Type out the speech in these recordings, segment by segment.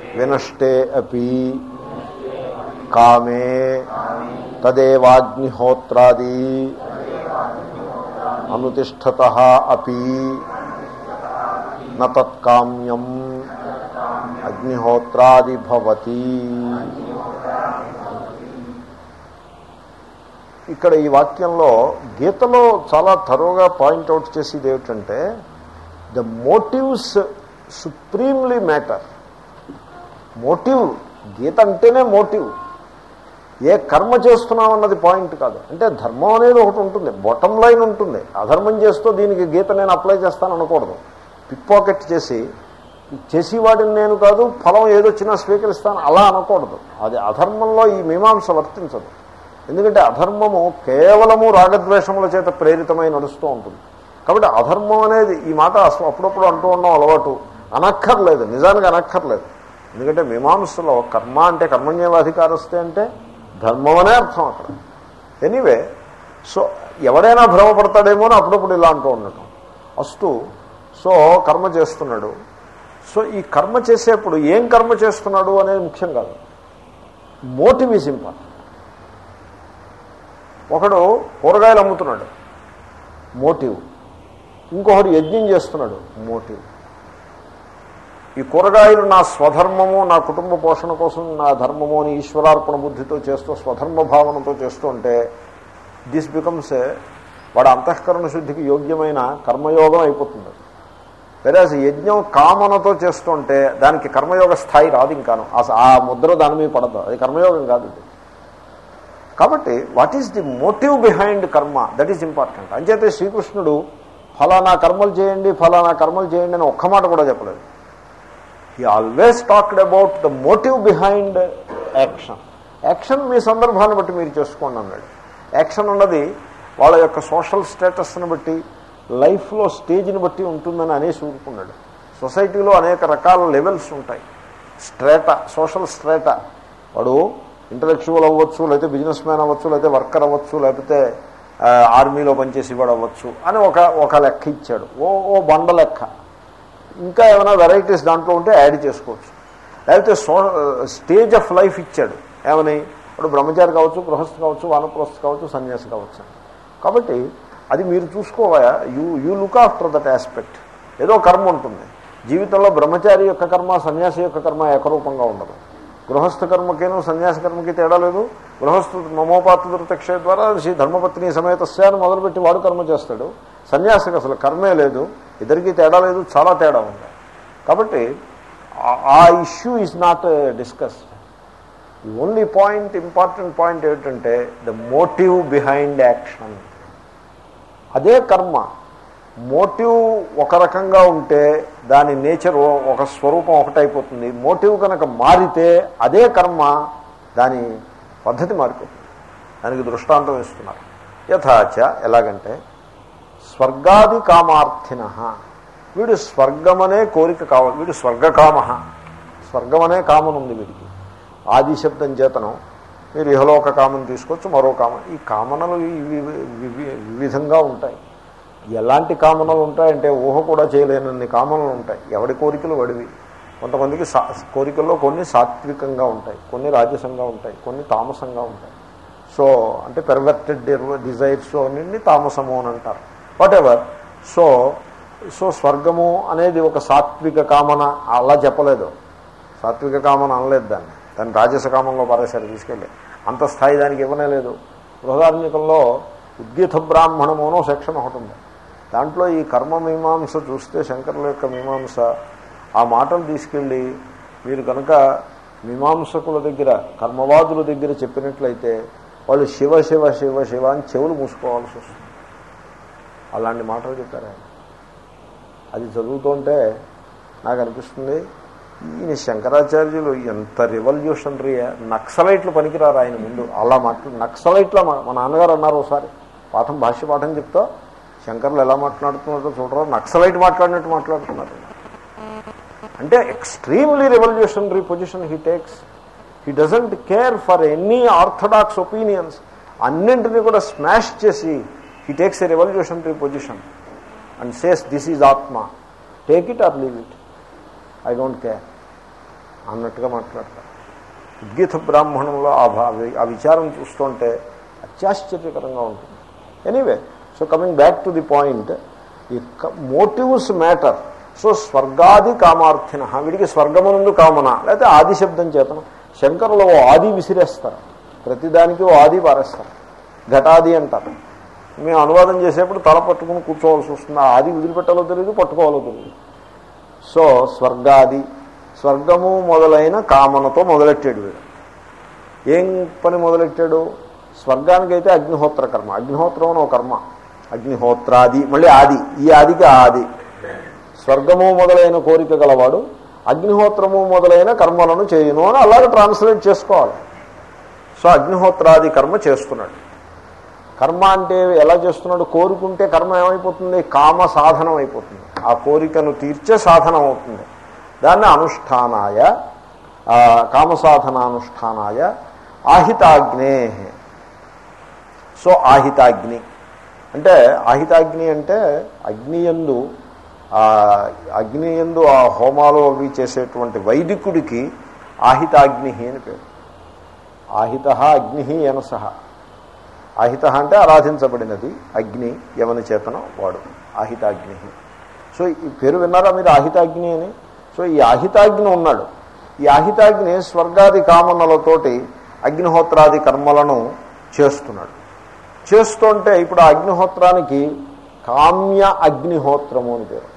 వినష్టే అపి కామే తదేవాగ్నిహోత్రాది అనుతిష్టత అపి నత్కామ్యం అగ్నిహోత్రాది భవతి ఇక్కడ ఈ వాక్యంలో గీతలో చాలా తరువుగా పాయింట్అవుట్ చేసేది ఏమిటంటే the motives supremely matter motive Gita అంటేనే మోటివ్ ఏ కర్మ చేస్తున్నాం అన్నది పాయింట్ కాదు అంటే ధర్మం అనేది ఒకటి ఉంటుంది బొటం లైన్ ఉంటుంది అధర్మం చేస్తూ దీనికి గీత నేను అప్లై చేస్తాను అనకూడదు పిక్ పాకెట్ చేసి చేసేవాడిని నేను కాదు ఫలం ఏదొచ్చినా స్వీకరిస్తాను అలా అనకూడదు అది అధర్మంలో ఈ మీమాంస వర్తించదు ఎందుకంటే అధర్మము కేవలము రాగద్వేషముల చేత ప్రేరితమై నడుస్తూ ఉంటుంది కాబట్టి అధర్మం అనేది ఈ మాట అసలు అప్పుడప్పుడు అంటూ ఉండడం అలవాటు అనక్కర్లేదు నిజానికి అనక్కర్లేదు ఎందుకంటే మీమాంసలో కర్మ అంటే కర్మణ్యవాధికారస్తే అంటే ధర్మం అనే అర్థం అక్కడ ఎనీవే సో ఎవడైనా భ్రమపడతాడేమో అని అప్పుడప్పుడు ఇలా అంటూ ఉండటం అస్తు సో కర్మ చేస్తున్నాడు సో ఈ కర్మ చేసేప్పుడు ఏం కర్మ చేస్తున్నాడు అనేది ముఖ్యం కాదు మోటివ్ ఈజ్ ఇంపార్టెంట్ ఒకడు కూరగాయలు అమ్ముతున్నాడు మోటివ్ ఇంకొకడు యజ్ఞం చేస్తున్నాడు మోటివ్ ఈ కూరగాయలు నా స్వధర్మము నా కుటుంబ పోషణ కోసం నా ధర్మము అని ఈశ్వరార్పణ బుద్ధితో చేస్తూ స్వధర్మ భావనతో చేస్తూ ఉంటే దిస్ బికమ్స్ వాడు అంతఃకరణ శుద్ధికి యోగ్యమైన కర్మయోగం అయిపోతుంది వెరాజ్ యజ్ఞం కామనతో చేస్తుంటే దానికి కర్మయోగ స్థాయి రాదు ఇంకాను ఆ- ఆ ముద్ర దాని మీద పడదు అది కర్మయోగం కాదు ఇది కాబట్టి what is the motive behind కర్మ దట్ ఈస్ ఇంపార్టెంట్ అంచేతే శ్రీకృష్ణుడు ఫలానా కర్మలు చేయండి ఫలానా కర్మలు చేయండి అని ఒక్క మాట కూడా చెప్పలేదు he always talked about the motive behind action action మీ సందర్భాన్ని బట్టి మీరు చేసుకోండి అన్నాడు యాక్షన్ అన్నది వాళ్ళ యొక్క సోషల్ స్టేటస్ని బట్టి లైఫ్లో స్టేజ్ని బట్టి ఉంటుందని అనేసి ఊరుకున్నాడు సొసైటీలో అనేక రకాల లెవెల్స్ ఉంటాయి స్ట్రేటా సోషల్ స్ట్రేటా వాడు ఇంటలెక్చువల్ అవ్వచ్చు లేకపోతే బిజినెస్ మ్యాన్ అవ్వచ్చు లేకపోతే వర్కర్ అవ్వచ్చు లేకపోతే ఆ, ఆర్మీలో పనిచేసేవాడు అవ్వచ్చు అని ఒక ఒక లెక్క ఇచ్చాడు ఓ ఓ బండ లెక్క ఇంకా ఏమైనా వెరైటీస్ దాంట్లో ఉంటే యాడ్ చేసుకోవచ్చు లేకపోతే సో స్టేజ్ ఆఫ్ లైఫ్ ఇచ్చాడు ఏమని ఇప్పుడు బ్రహ్మచారి కావచ్చు గృహస్థ కావచ్చు వానప్రస్థ కావచ్చు సన్యాసి కావచ్చు కాబట్టి అది మీరు చూసుకోవా you you look after that aspect ఏదో కర్మ ఉంటుంది జీవితంలో బ్రహ్మచారి యొక్క కర్మ సన్యాసి యొక్క కర్మ ఏకరూపంగా ఉండదు గృహస్థ కర్మకేను సన్యాస కర్మకి తేడా లేదు గృహస్థ మమోపాత క్షయ ద్వారా శ్రీ ధర్మపత్ని సమేతస్య అని మొదలుపెట్టి వాడు కర్మ చేస్తాడు సన్యాసికి అసలు కర్మే లేదు ఇద్దరికీ తేడా లేదు చాలా తేడా ఉంది కాబట్టి ఆ- ఆ issue is not discuss the only point important point ఏమిటంటే ద మోటివ్ బిహైండ్ యాక్షన్ అదే కర్మ మోటివ్ ఒక రకంగా ఉంటే దాని నేచర్ ఒక స్వరూపం ఒకటైపోతుంది మోటివ్ కనుక మారితే అదే కర్మ దాని పద్ధతి మారిపోతుంది దానికి దృష్టాంతం ఇస్తున్నారు యథాచ ఎలాగంటే స్వర్గాది కామార్థిన వీడు స్వర్గమనే కోరిక కావాలి వీడు స్వర్గకామ స్వర్గమనే కామన్ ఉంది వీడికి ఆది శబ్దం చేతనం మీరు ఇహలోక కామం తీసుకోవచ్చు మరో కామన్ ఈ కామనలు ఇవి- ఇవి- వివిధంగా ఉంటాయి ఎలాంటి కామనలు ఉంటాయంటే ఊహ కూడా చేయలేనన్ని కామనలు ఉంటాయి ఎవడి కోరికలు వడివి కొంతమందికి సా కోరికల్లో కొన్ని సాత్వికంగా ఉంటాయి కొన్ని రాజసంగా ఉంటాయి కొన్ని తామసంగా ఉంటాయి సో అంటే పెర్వర్టెడ్ డిజైర్స్ అన్ని తామసము అని అంటారు వాట్ ఎవర్ సో సో స్వర్గము అనేది ఒక సాత్విక కామన అలా చెప్పలేదు సాత్విక కామన అనలేదు దాన్ని దాన్ని రాజస కామంలో పారేశారు తీసుకెళ్ళి అంత స్థాయి దానికి ఇవ్వనే లేదు బృహదార్మికంలో ఉద్గీత బ్రాహ్మణము అనో సెక్షన్ ఒకటి ఉంది దాంట్లో ఈ కర్మ మీమాంస చూస్తే శంకరుల యొక్క మీమాంస ఆ మాటలు తీసుకెళ్ళి మీరు కనుక మీమాంసకుల దగ్గర కర్మవాదుల దగ్గర చెప్పినట్లయితే వాళ్ళు శివ శివ శివ శివ అని చెవులు మూసుకోవాల్సి వస్తుంది అలాంటి మాటలు చెప్పారు ఆయన అది చదువుతుంటే నాకు అనిపిస్తుంది ఈయన శంకరాచార్యులు ఎంత రివల్యూషనరీ నక్సలైట్లు పనికిరారు ఆయన ముందు అలా మాట్లా నక్సలైట్లా మా మా నాన్నగారు అన్నారు ఒకసారి పాఠం భాష్య పాఠం చెప్తా శంకర్లు ఎలా మాట్లాడుతున్నారో చూడరా నక్సలైట్ మాట్లాడినట్టు మాట్లాడుతున్నారు అంటే extremely revolutionary position he takes he doesn't care for any orthodox opinions అన్నింటినీ కూడా స్మాష్ చేసి he takes a revolutionary position and says this is atma take it or leave it I don't care అన్నట్టుగా మాట్లాడతారు ఉద్గీత బ్రాహ్మణంలో ఆ భా ఆ విచారం చూస్తుంటే అత్యాశ్చర్యకరంగా ఉంటుంది anyway so coming back to the point ఈ మోటివ్స్ మ్యాటర్ సో స్వర్గాది కామార్థిన వీడికి స్వర్గమునందు కామన లేకపోతే ఆది శబ్దం చేతను శంకరులు ఓ ఆది విసిరేస్తారు ప్రతిదానికి ఓ ఆది పారేస్తారు ఘటాది అంటారు మేము అనువాదం చేసేప్పుడు తల పట్టుకుని కూర్చోవాల్సి వస్తుంది ఆ ఆది వదిలిపెట్టాలో తెలియదు పట్టుకోవాలో తెలియదు సో స్వర్గాది స్వర్గము మొదలైన కామనతో మొదలెట్టాడు వీడు ఏం పని మొదలెట్టాడు స్వర్గానికైతే అగ్నిహోత్ర కర్మ అగ్నిహోత్రం అని ఒక కర్మ అగ్నిహోత్రాది మళ్ళీ ఆది ఈ ఆదికి ఆ ఆది స్వర్గము మొదలైన కోరిక గలవాడు అగ్నిహోత్రము మొదలైన కర్మలను చేయను అని అలాగే ట్రాన్స్లేట్ చేసుకోవాలి సో అగ్నిహోత్రాది కర్మ చేస్తున్నాడు కర్మ అంటే ఎలా చేస్తున్నాడు కోరుకుంటే కర్మ ఏమైపోతుంది కామ సాధనం అయిపోతుంది ఆ కోరికను తీర్చే సాధనం అవుతుంది దాన్ని అనుష్ఠానాయ ఆ, కామ సాధనానుష్ఠానాయ ఆహితాగ్నే సో ఆహితాగ్ని అంటే ఆహితాగ్ని అంటే అగ్నియందు ఆ అగ్నియందు ఆ హోమాలు అవి చేసేటువంటి వైదికుడికి ఆహితాగ్ని అని పేరు ఆహిత అగ్ని యనస ఆహిత అంటే ఆరాధించబడినది అగ్ని యవని చేతనం వాడు ఆహితాగ్ని సో ఈ పేరు విన్నారా మీరు ఆహితాగ్ని అని సో ఈ ఆహితాగ్ని ఉన్నాడు ఈ ఆహితాగ్ని స్వర్గాది కామనలతోటి అగ్నిహోత్రాది కర్మలను చేస్తున్నాడు చేస్తుంటే ఇప్పుడు ఆ అగ్నిహోత్రానికి కామ్య అగ్నిహోత్రము అని పేరు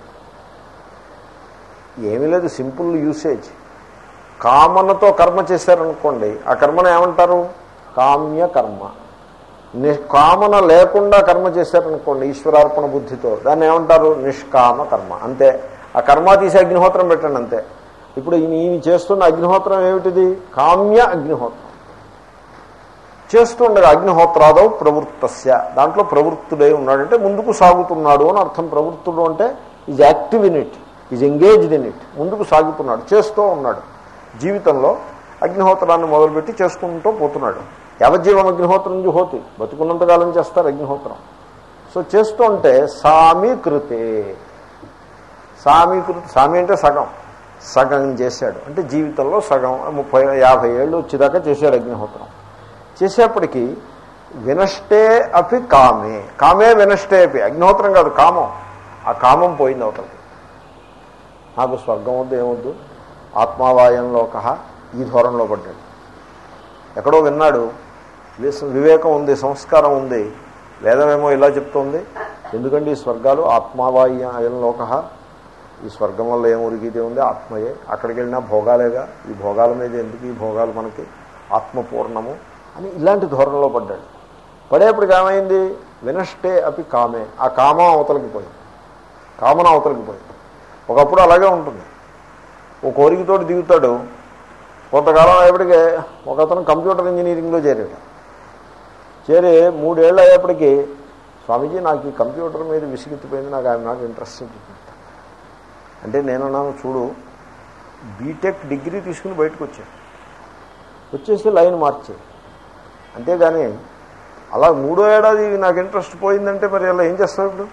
ఏమీ లేదు సింపుల్ యూసేజ్ కామనతో కర్మ చేశారనుకోండి ఆ కర్మను ఏమంటారు కామ్య కర్మ ని కామన లేకుండా కర్మ చేశారనుకోండి ఈశ్వరార్పణ బుద్ధితో దాన్ని ఏమంటారు నిష్కామ కర్మ అంతే ఆ కర్మ తీసి అగ్నిహోత్రం పెట్టండి అంతే ఇప్పుడు ఈయన ఈయన చేస్తున్న అగ్నిహోత్రం ఏమిటిది కామ్య అగ్నిహోత్రం చేస్తుండగా అగ్నిహోత్రాదవు ప్రవృత్తస్య దాంట్లో ప్రవృత్తుడై ఉన్నాడంటే ముందుకు సాగుతున్నాడు అని అర్థం ప్రవృత్తుడు అంటే is active in it is engaged in it ముందుకు సాగుతున్నాడు చేస్తూ ఉన్నాడు జీవితంలో అగ్నిహోత్రాన్ని మొదలుపెట్టి చేసుకుంటూ పోతున్నాడు యావజ్జీవం అగ్నిహోత్రం జుహోతి బతుకున్నంతకాలం చేస్తారు అగ్నిహోత్రం సో చేస్తుంటే సామీకృతే సామీకృతి సామి అంటే సగం సగం చేశాడు అంటే జీవితంలో సగం ముప్పై యాభై ఏళ్ళు వచ్చేదాకా చేశాడు అగ్నిహోత్రం చేసేప్పటికీ వినష్టే అపి కామే కామే వినష్టే అపి అగ్నిహోత్రం కాదు కామం ఆ కామం పోయింది అవతలకి నాకు స్వర్గం వద్దు ఏమొద్దు ఆత్మావాయంలోక ఈ ధోరణిలో పడ్డాడు ఎక్కడో విన్నాడు విస్- వివేకం ఉంది సంస్కారం ఉంది వేదమేమో ఇలా చెప్తోంది ఎందుకంటే ఈ స్వర్గాలు ఆత్మావాయంలోక ఈ స్వర్గం వల్ల ఏం ఉరిగితే ఉంది ఆత్మయే అక్కడికి వెళ్ళినా భోగాలేగా ఈ భోగాల మీద ఎందుకు ఈ భోగాలు మనకి ఆత్మపూర్ణము అని ఇలాంటి ధోరణిలో పడ్డాడు పడేప్పటికి ఏమైంది వినష్టే అపి కామే ఆ కామం అవతలకి పోయింది కామన అవతలకి పోయింది ఒకప్పుడు అలాగే ఉంటుంది ఓ కోరికతోటి దిగుతాడు కొంతకాలం అయ్యేప్పటికే ఒక అతను కంప్యూటర్ ఇంజనీరింగ్లో చేరాడు చేరి మూడేళ్ళు అయ్యేప్పటికీ స్వామీజీ నాకు ఈ కంప్యూటర్ మీద విసిగెత్తిపోయింది నాకు ఆయన నాకు ఇంట్రెస్ట్ చూపించాను అంటే నేనన్నాను చూడు బీటెక్ డిగ్రీ తీసుకుని బయటకు వచ్చాను వచ్చేసి లైన్ మార్చే అంతేగాని అలా మూడో ఏడాది నాకు ఇంట్రెస్ట్ పోయిందంటే మరి అలా ఏం చేస్తావు ఇప్పుడు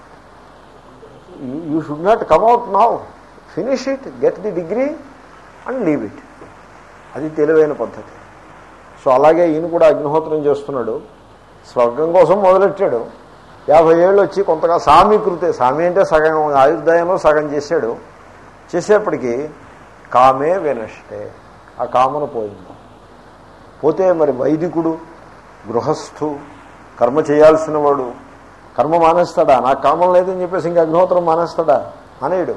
you should not come out now finish it get the degree and leave it అది తెలివైన పద్ధతి సో అలాగే ఈయన కూడా అగ్నిహోత్రం చేస్తున్నాడు స్వర్గం కోసం మొదలెట్టాడు యాభై ఏళ్ళు వచ్చి కొంతగా సామీకృతే సామి అంటే సగం ఆయుర్దాయంలో సగం చేశాడు చేసేప్పటికీ కామే వినష్టే ఆ కామన పోయింది పోతే మరి వైదికుడు గృహస్థు కర్మ చేయాల్సిన వాడు కర్మ మానేస్తాడా నాకు కామం లేదని చెప్పేసి ఇంకా అగ్నిహోత్రం మానేస్తాడా అనేడు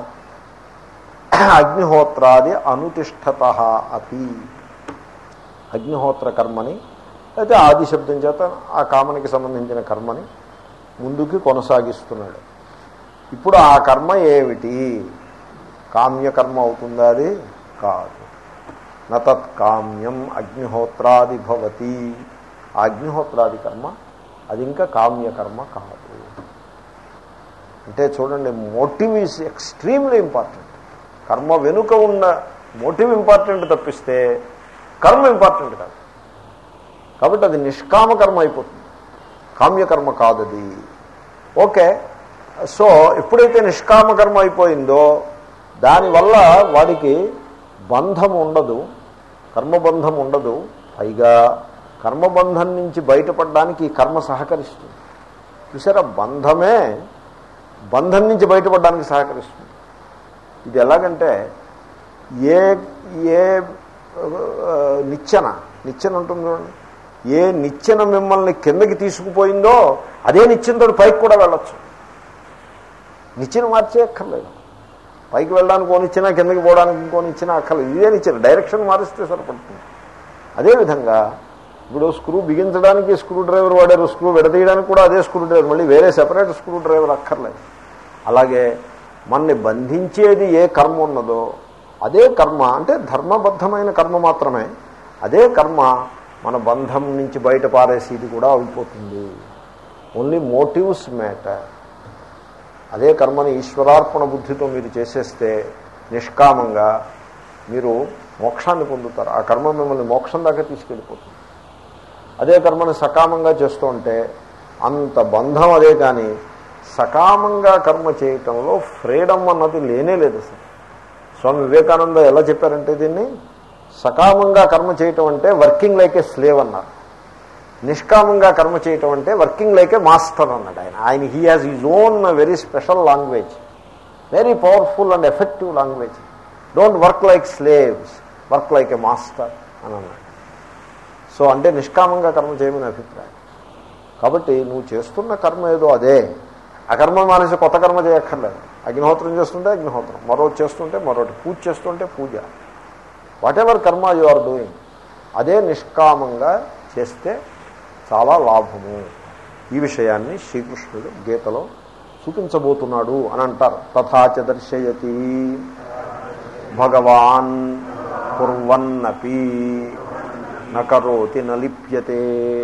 అగ్నిహోత్రాది అనుతిష్టత అపి అగ్నిహోత్ర కర్మని అయితే ఆది శబ్దం చేత ఆ కామనికి సంబంధించిన కర్మని ముందుకి కొనసాగిస్తున్నాడు ఇప్పుడు ఆ కర్మ ఏమిటి కామ్యకర్మ అవుతుందా అది కాదు నతత్ కామ్యం అగ్నిహోత్రాది భవతి ఆ అగ్నిహోత్రాది కర్మ అది ఇంకా కామ్యకర్మ కాదు అంటే చూడండి మోటివ్ ఈజ్ ఎక్స్ట్రీమ్లీ ఇంపార్టెంట్ కర్మ వెనుక ఉన్న మోటివ్ ఇంపార్టెంట్ తప్పిస్తే కర్మ ఇంపార్టెంట్ కాదు కాబట్టి అది నిష్కామ కర్మ అయిపోతుంది కామ్యకర్మ కాదు అది ఓకే సో ఎప్పుడైతే నిష్కామ కర్మ అయిపోయిందో దానివల్ల వాడికి బంధం ఉండదు కర్మబంధం ఉండదు పైగా కర్మబంధం నుంచి బయటపడడానికి ఈ కర్మ సహకరిస్తుంది చూసారా బంధమే బంధం నుంచి బయటపడడానికి సహకరిస్తుంది ఇది ఎలాగంటే ఏ ఏ ఆ, నిచ్చెన నిచ్చెన ఉంటుంది చూడండి ఏ నిచ్చెన మిమ్మల్ని కిందకి తీసుకుపోయిందో అదే నిచ్చెనతో పైకి కూడా వెళ్ళొచ్చు నిచ్చెన మార్చేయక్కర్లేదు పైకి వెళ్ళడానికి కోనిచ్చినా కిందకి పోవడానికి ఇంకోనిచ్చినా అక్కర్లేదు ఇదే నిచ్చెన డైరెక్షన్ మారిస్తే సరిపడుతుంది అదేవిధంగా ఇప్పుడు స్క్రూ బిగించడానికి స్క్రూ డ్రైవర్ వాడారు స్క్రూ విడదీయడానికి కూడా అదే స్క్రూ డ్రైవర్ మళ్ళీ వేరే సెపరేట్ స్క్రూ డ్రైవర్ అక్కర్లేదు అలాగే మనని బంధించేది ఏ కర్మ ఉన్నదో అదే కర్మ అంటే ధర్మబద్ధమైన కర్మ మాత్రమే అదే కర్మ మన బంధం నుంచి బయట పారేసేది కూడా అయిపోతుంది ఓన్లీ మోటివ్స్ మ్యాటర్ అదే కర్మని ఈశ్వరార్పణ బుద్ధితో మీరు చేసేస్తే నిష్కామంగా మీరు మోక్షాన్ని పొందుతారు ఆ కర్మ మిమ్మల్ని మోక్షం దాకా తీసుకెళ్ళిపోతుంది అదే కర్మని సకామంగా చేస్తూ ఉంటే అంత బంధం అదే కానీ సకామంగా కర్మ చేయటంలో ఫ్రీడమ్ అన్నది లేనే లేదు అసలు స్వామి వివేకానంద ఎలా చెప్పారంటే దీన్ని సకామంగా కర్మ చేయటం అంటే వర్కింగ్ లైక్ ఏ స్లేవ్ అన్నారు నిష్కామంగా కర్మ చేయటం అంటే వర్కింగ్ లైక్ ఏ మాస్టర్ అన్నాడు ఆయన ఆయన he has is own very special language very powerful and effective language don't work like slaves work like a master అని అన్నాడు సో అంటే నిష్కామంగా కర్మ చేయమని అభిప్రాయం కాబట్టి నువ్వు చేస్తున్న కర్మ ఏదో అదే ఆ కర్మ మానేసి కొత్త కర్మ చేయక్కర్లేదు అగ్నిహోత్రం చేస్తుంటే అగ్నిహోత్రం మరొకటి చేస్తుంటే మరొకటి పూజ చేస్తుంటే పూజ whatever karma you are doing అదే నిష్కామంగా చేస్తే చాలా లాభము ఈ విషయాన్ని శ్రీకృష్ణుడు గీతలో చూపించబోతున్నాడు అని అంటారు తథాచ దర్శయతి భగవాన్ కుర్వన్నపి నకరోతి నలిప్యతే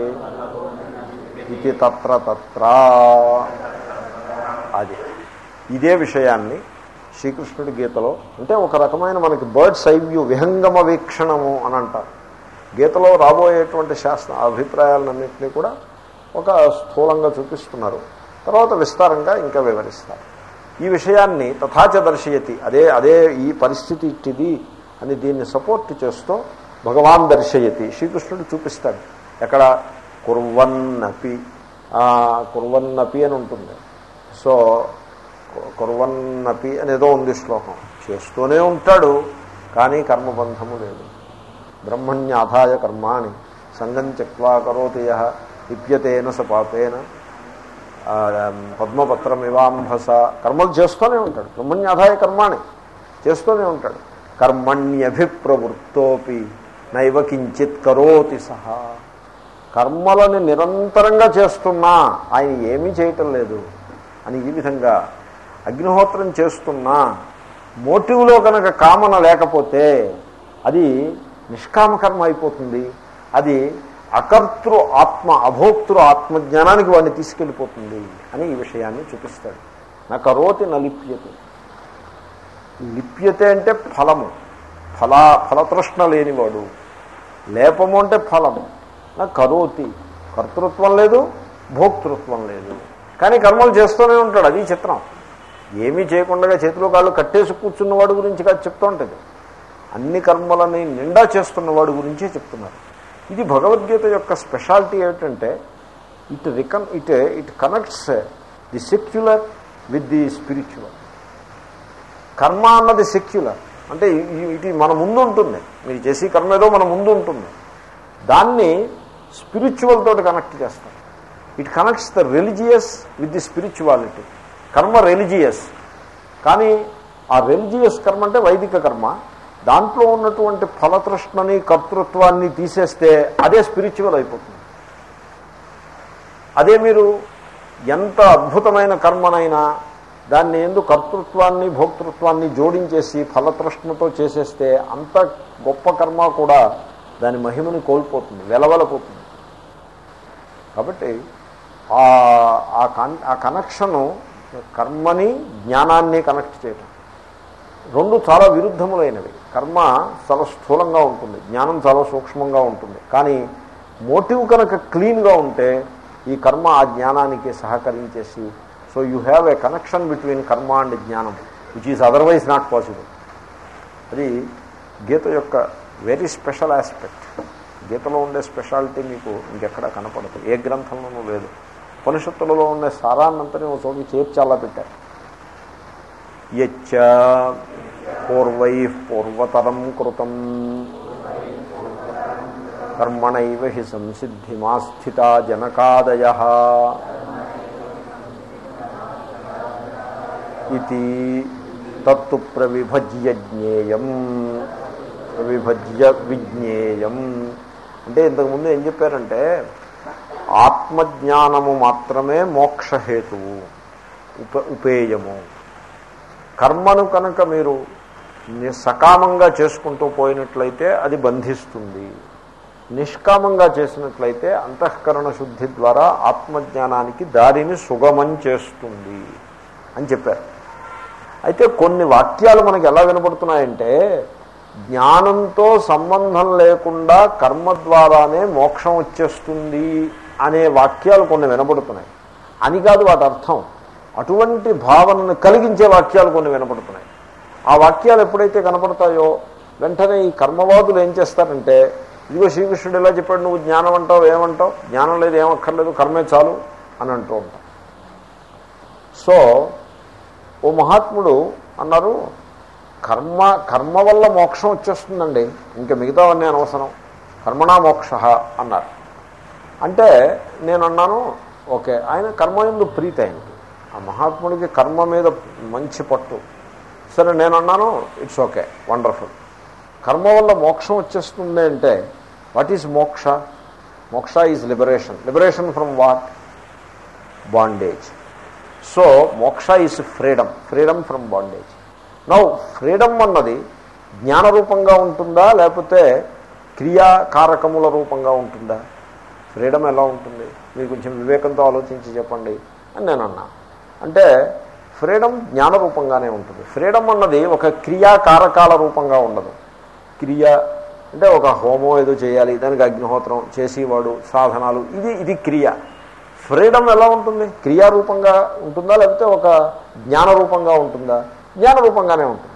ఇది తత్ర తత్ర అది ఇదే విషయాన్ని శ్రీకృష్ణుడి గీతలో అంటే ఒక రకమైన మనకి బర్డ్స్ ఐ వ్యూ విహంగమ వీక్షణము అని అంటారు గీతలో రాబోయేటువంటి శాస్త్ర అభిప్రాయాలన్నింటినీ కూడా ఒక స్థూలంగా చూపిస్తున్నారు తర్వాత విస్తారంగా ఇంకా వివరిస్తారు ఈ విషయాన్ని తథాచ దర్శయతి అదే అదే ఈ పరిస్థితి ఇట్టిది అని దీన్ని సపోర్ట్ చేస్తూ భగవాన్ దర్శయతి శ్రీకృష్ణుడు చూపిస్తాడు ఎక్కడ కుర్వన్నపి ఆ, కుర్వన్నపి అని ఉంటుంది సో కు- కుర్వన్నపి అనేదో ఉంది శ్లోకం చేస్తూనే ఉంటాడు కానీ కర్మబంధము లేదు బ్రహ్మణ్యాధాయ కర్మాణి సంగం త్యక్వా కరోతి యః లిప్యతేన స పాపేన ఆ, పద్మపత్రం ఇవాంభస కర్మలు చేస్తూనే ఉంటాడు బ్రహ్మణ్యాధాయ కర్మాణి చేస్తూనే ఉంటాడు కర్మణ్యభిప్రవృత్తోపి నైవ కించిత్ కరోతి సహా కర్మలని నిరంతరంగా చేస్తున్నా ఆయన ఏమీ చేయటం లేదు అని ఈ విధంగా అగ్నిహోత్రం చేస్తున్నా మోటివ్లో కనుక కామన లేకపోతే అది నిష్కామకర్మ అయిపోతుంది అది అకర్తృ ఆత్మ అభోక్తృ ఆత్మజ్ఞానానికి వాడిని తీసుకెళ్ళిపోతుంది అని ఈ విషయాన్ని చూపిస్తాడు నా కరోతి నలిప్యతే లిప్యతే అంటే ఫలము ఫల ఫలతృష్ణ లేనివాడు లేపము అంటే ఫలము నా కరోతి కర్తృత్వం లేదు భోక్తృత్వం లేదు కానీ కర్మలు చేస్తూనే ఉంటాడు అది చిత్రం ఏమీ చేయకుండా చేతిలో కాళ్ళు కట్టేసి కూర్చున్నవాడు గురించి కాదు చెప్తూ ఉంటుంది అన్ని కర్మలని నిండా చేస్తున్నవాడు గురించే చెప్తున్నారు ఇది భగవద్గీత యొక్క స్పెషాలిటీ ఏమిటంటే it reckon it it connects the secular with the spiritual కర్మ అన్నది సెక్యులర్ అంటే ఇ- ఇది మన ముందు ఉంటుంది మీరు చేసే కర్మ ఏదో మన ముందు ఉంటుంది దాన్ని స్పిరిచువల్ తోటి కనెక్ట్ చేస్తారు it connects the religious with the spirituality కర్మ రిలీజియస్ కానీ ఆ రిలీజియస్ కర్మ అంటే వైదిక కర్మ దాంట్లో ఉన్నటువంటి ఫలతృష్ణని కర్తృత్వాన్ని తీసేస్తే అదే స్పిరిచువల్ అయిపోతుంది అదే మీరు ఎంత అద్భుతమైన కర్మనైనా దాన్ని ఎందు కర్తృత్వాన్ని భోక్తృత్వాన్ని జోడించేసి ఫలతృష్ణతో చేసేస్తే అంత గొప్ప కర్మ కూడా దాని మహిమని కోల్పోతుంది వెలవలపోతుంది కాబట్టి ఆ ఆ కన్ ఆ కనెక్షను కర్మని జ్ఞానాన్ని కనెక్ట్ చేయటం రెండు చాలా విరుద్ధములైనవి కర్మ చాలా స్థూలంగా ఉంటుంది జ్ఞానం చాలా సూక్ష్మంగా ఉంటుంది కానీ మోటివ్ కనుక క్లీన్గా ఉంటే ఈ కర్మ ఆ జ్ఞానానికి సహకరించేసి so you have a connection between karma and jnanam which is otherwise not possible అది గీత యొక్క వెరీ స్పెషల్ ఆస్పెక్ట్ గీతలో ఉండే స్పెషాలిటీ మీకు ఇంకెక్కడా కనపడదు ఏ గ్రంథంలోనూ లేదు ఉపనిషత్తులలో ఉండే సారాన్నంతని ఒక చోటు చేర్చాలా పెట్టారు యచ్చ పూర్వై పూర్వతరం కృతం కర్మణైవ హి సంసిద్ధిమాస్థిత జనకాదయ ఇది తత్తు ప్రవిభజ్య జ్ఞేయం ప్రవిభజ్య విజ్ఞేయం అంటే ఇంతకుముందు ఏం చెప్పారంటే ఆత్మజ్ఞానము మాత్రమే మోక్షహేతువు ఉప ఉపేయము కర్మను కనుక మీరు ని- సకామంగా చేసుకుంటూ పోయినట్లయితే అది బంధిస్తుంది నిష్కామంగా చేసినట్లయితే అంతఃకరణ శుద్ధి ద్వారా ఆత్మజ్ఞానానికి దారిని సుగమం చేస్తుంది అని చెప్పారు అయితే కొన్ని వాక్యాలు మనకి ఎలా వినపడుతున్నాయంటే జ్ఞానంతో సంబంధం లేకుండా కర్మ ద్వారానే మోక్షం వచ్చేస్తుంది అనే వాక్యాలు కొన్ని వినపడుతున్నాయి అని కాదు వాటి అర్థం అటువంటి భావనను కలిగించే వాక్యాలు కొన్ని వినపడుతున్నాయి ఆ వాక్యాలు ఎప్పుడైతే కనపడతాయో వెంటనే ఈ కర్మవాదులు ఏం చేస్తారంటే ఇదిగో శ్రీకృష్ణుడు ఎలా చెప్పాడు నువ్వు జ్ఞానం అంటావు ఏమంటావు జ్ఞానం లేదు ఏమక్కర్లేదు కర్మే చాలు అని అంటూ ఉంటాం సో ఓ మహాత్ముడు అన్నారు కర్మ కర్మ వల్ల మోక్షం వచ్చేస్తుందండి ఇంకా మిగతావన్నీ అనవసరం కర్మణా మోక్ష అన్నారు అంటే నేను అన్నాను ఓకే ఆయన కర్మ ఎందు ప్రీతి ఆయనకి ఆ మహాత్ముడికి కర్మ మీద మంచి పట్టు సరే నేను అన్నాను ఇట్స్ ఓకే వండర్ఫుల్ కర్మ వల్ల మోక్షం వచ్చేస్తుంది అంటే what is moksha moksha is liberation liberation from what bondage so moksha is freedom freedom from bondage now freedom అన్నది జ్ఞానరూపంగా ఉంటుందా లేకపోతే క్రియాకారకముల రూపంగా ఉంటుందా ఫ్రీడమ్ ఎలా ఉంటుంది మీరు కొంచెం వివేకంతో ఆలోచించి చెప్పండి అని నేను అన్నా అంటే ఫ్రీడమ్ జ్ఞానరూపంగానే ఉంటుంది ఫ్రీడమ్ అన్నది ఒక క్రియాకారకాల రూపంగా ఉండదు క్రియ అంటే ఒక హోమం ఏదో చేయాలి దానికి అగ్నిహోత్రం చేసేవాడు సాధనాలు ఇది ఇది క్రియ ఫ్రీడమ్ ఎలా ఉంటుంది క్రియారూపంగా ఉంటుందా లేకపోతే ఒక జ్ఞానరూపంగా ఉంటుందా జ్ఞానరూపంగానే ఉంటుంది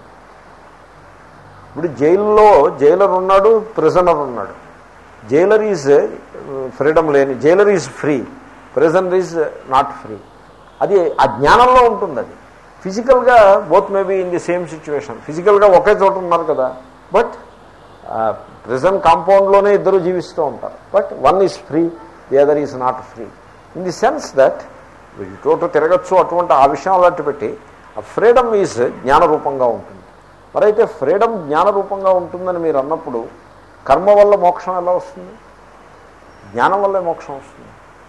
ఇప్పుడు జైల్లో జైలర్ ఉన్నాడు ప్రిజనర్ ఉన్నాడు జైలర్ ఈజ్ ఫ్రీడమ్ లేని jailer is free prisoner is not free అది ఆ జ్ఞానంలో ఉంటుంది అది ఫిజికల్గా both may be in the same situation ఫిజికల్గా ఒకే చోట ఉన్నారు కదా బట్ ప్రిజన్ కాంపౌండ్లోనే ఇద్దరు జీవిస్తూ ఉంటారు but one is free the other is not free in the sense that ఇటు తిరగచ్చు అటువంటి ఆ విషయం అలాంటి పెట్టి ఆ ఫ్రీడమ్ ఈజ్ జ్ఞానరూపంగా ఉంటుంది మరైతే ఫ్రీడమ్ జ్ఞానరూపంగా ఉంటుందని మీరు అన్నప్పుడు కర్మ వల్ల మోక్షం ఎలా వస్తుంది జ్ఞానం వల్లే మోక్షం వస్తుంది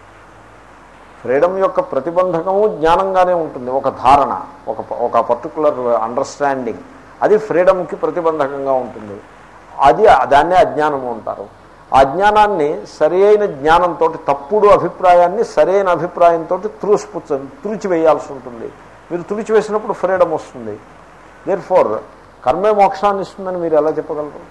ఫ్రీడమ్ యొక్క ప్రతిబంధకము జ్ఞానంగానే ఉంటుంది ఒక ధారణ ఒక ఒక పర్టికులర్ అండర్స్టాండింగ్ అది ఫ్రీడమ్కి ప్రతిబంధకంగా ఉంటుంది అది దాన్నే అజ్ఞానము అంటారు ఆ అజ్ఞానాన్ని సరైన జ్ఞానంతో తప్పుడు అభిప్రాయాన్ని సరైన అభిప్రాయంతో త్రూసిపుచ్చ తుడిచివేయాల్సి ఉంటుంది మీరు తుడిచివేసినప్పుడు ఫ్రీడమ్ వస్తుంది దేర్ ఫోర్ కర్మే మోక్షాన్ని ఇస్తుందని మీరు ఎలా చెప్పగలరు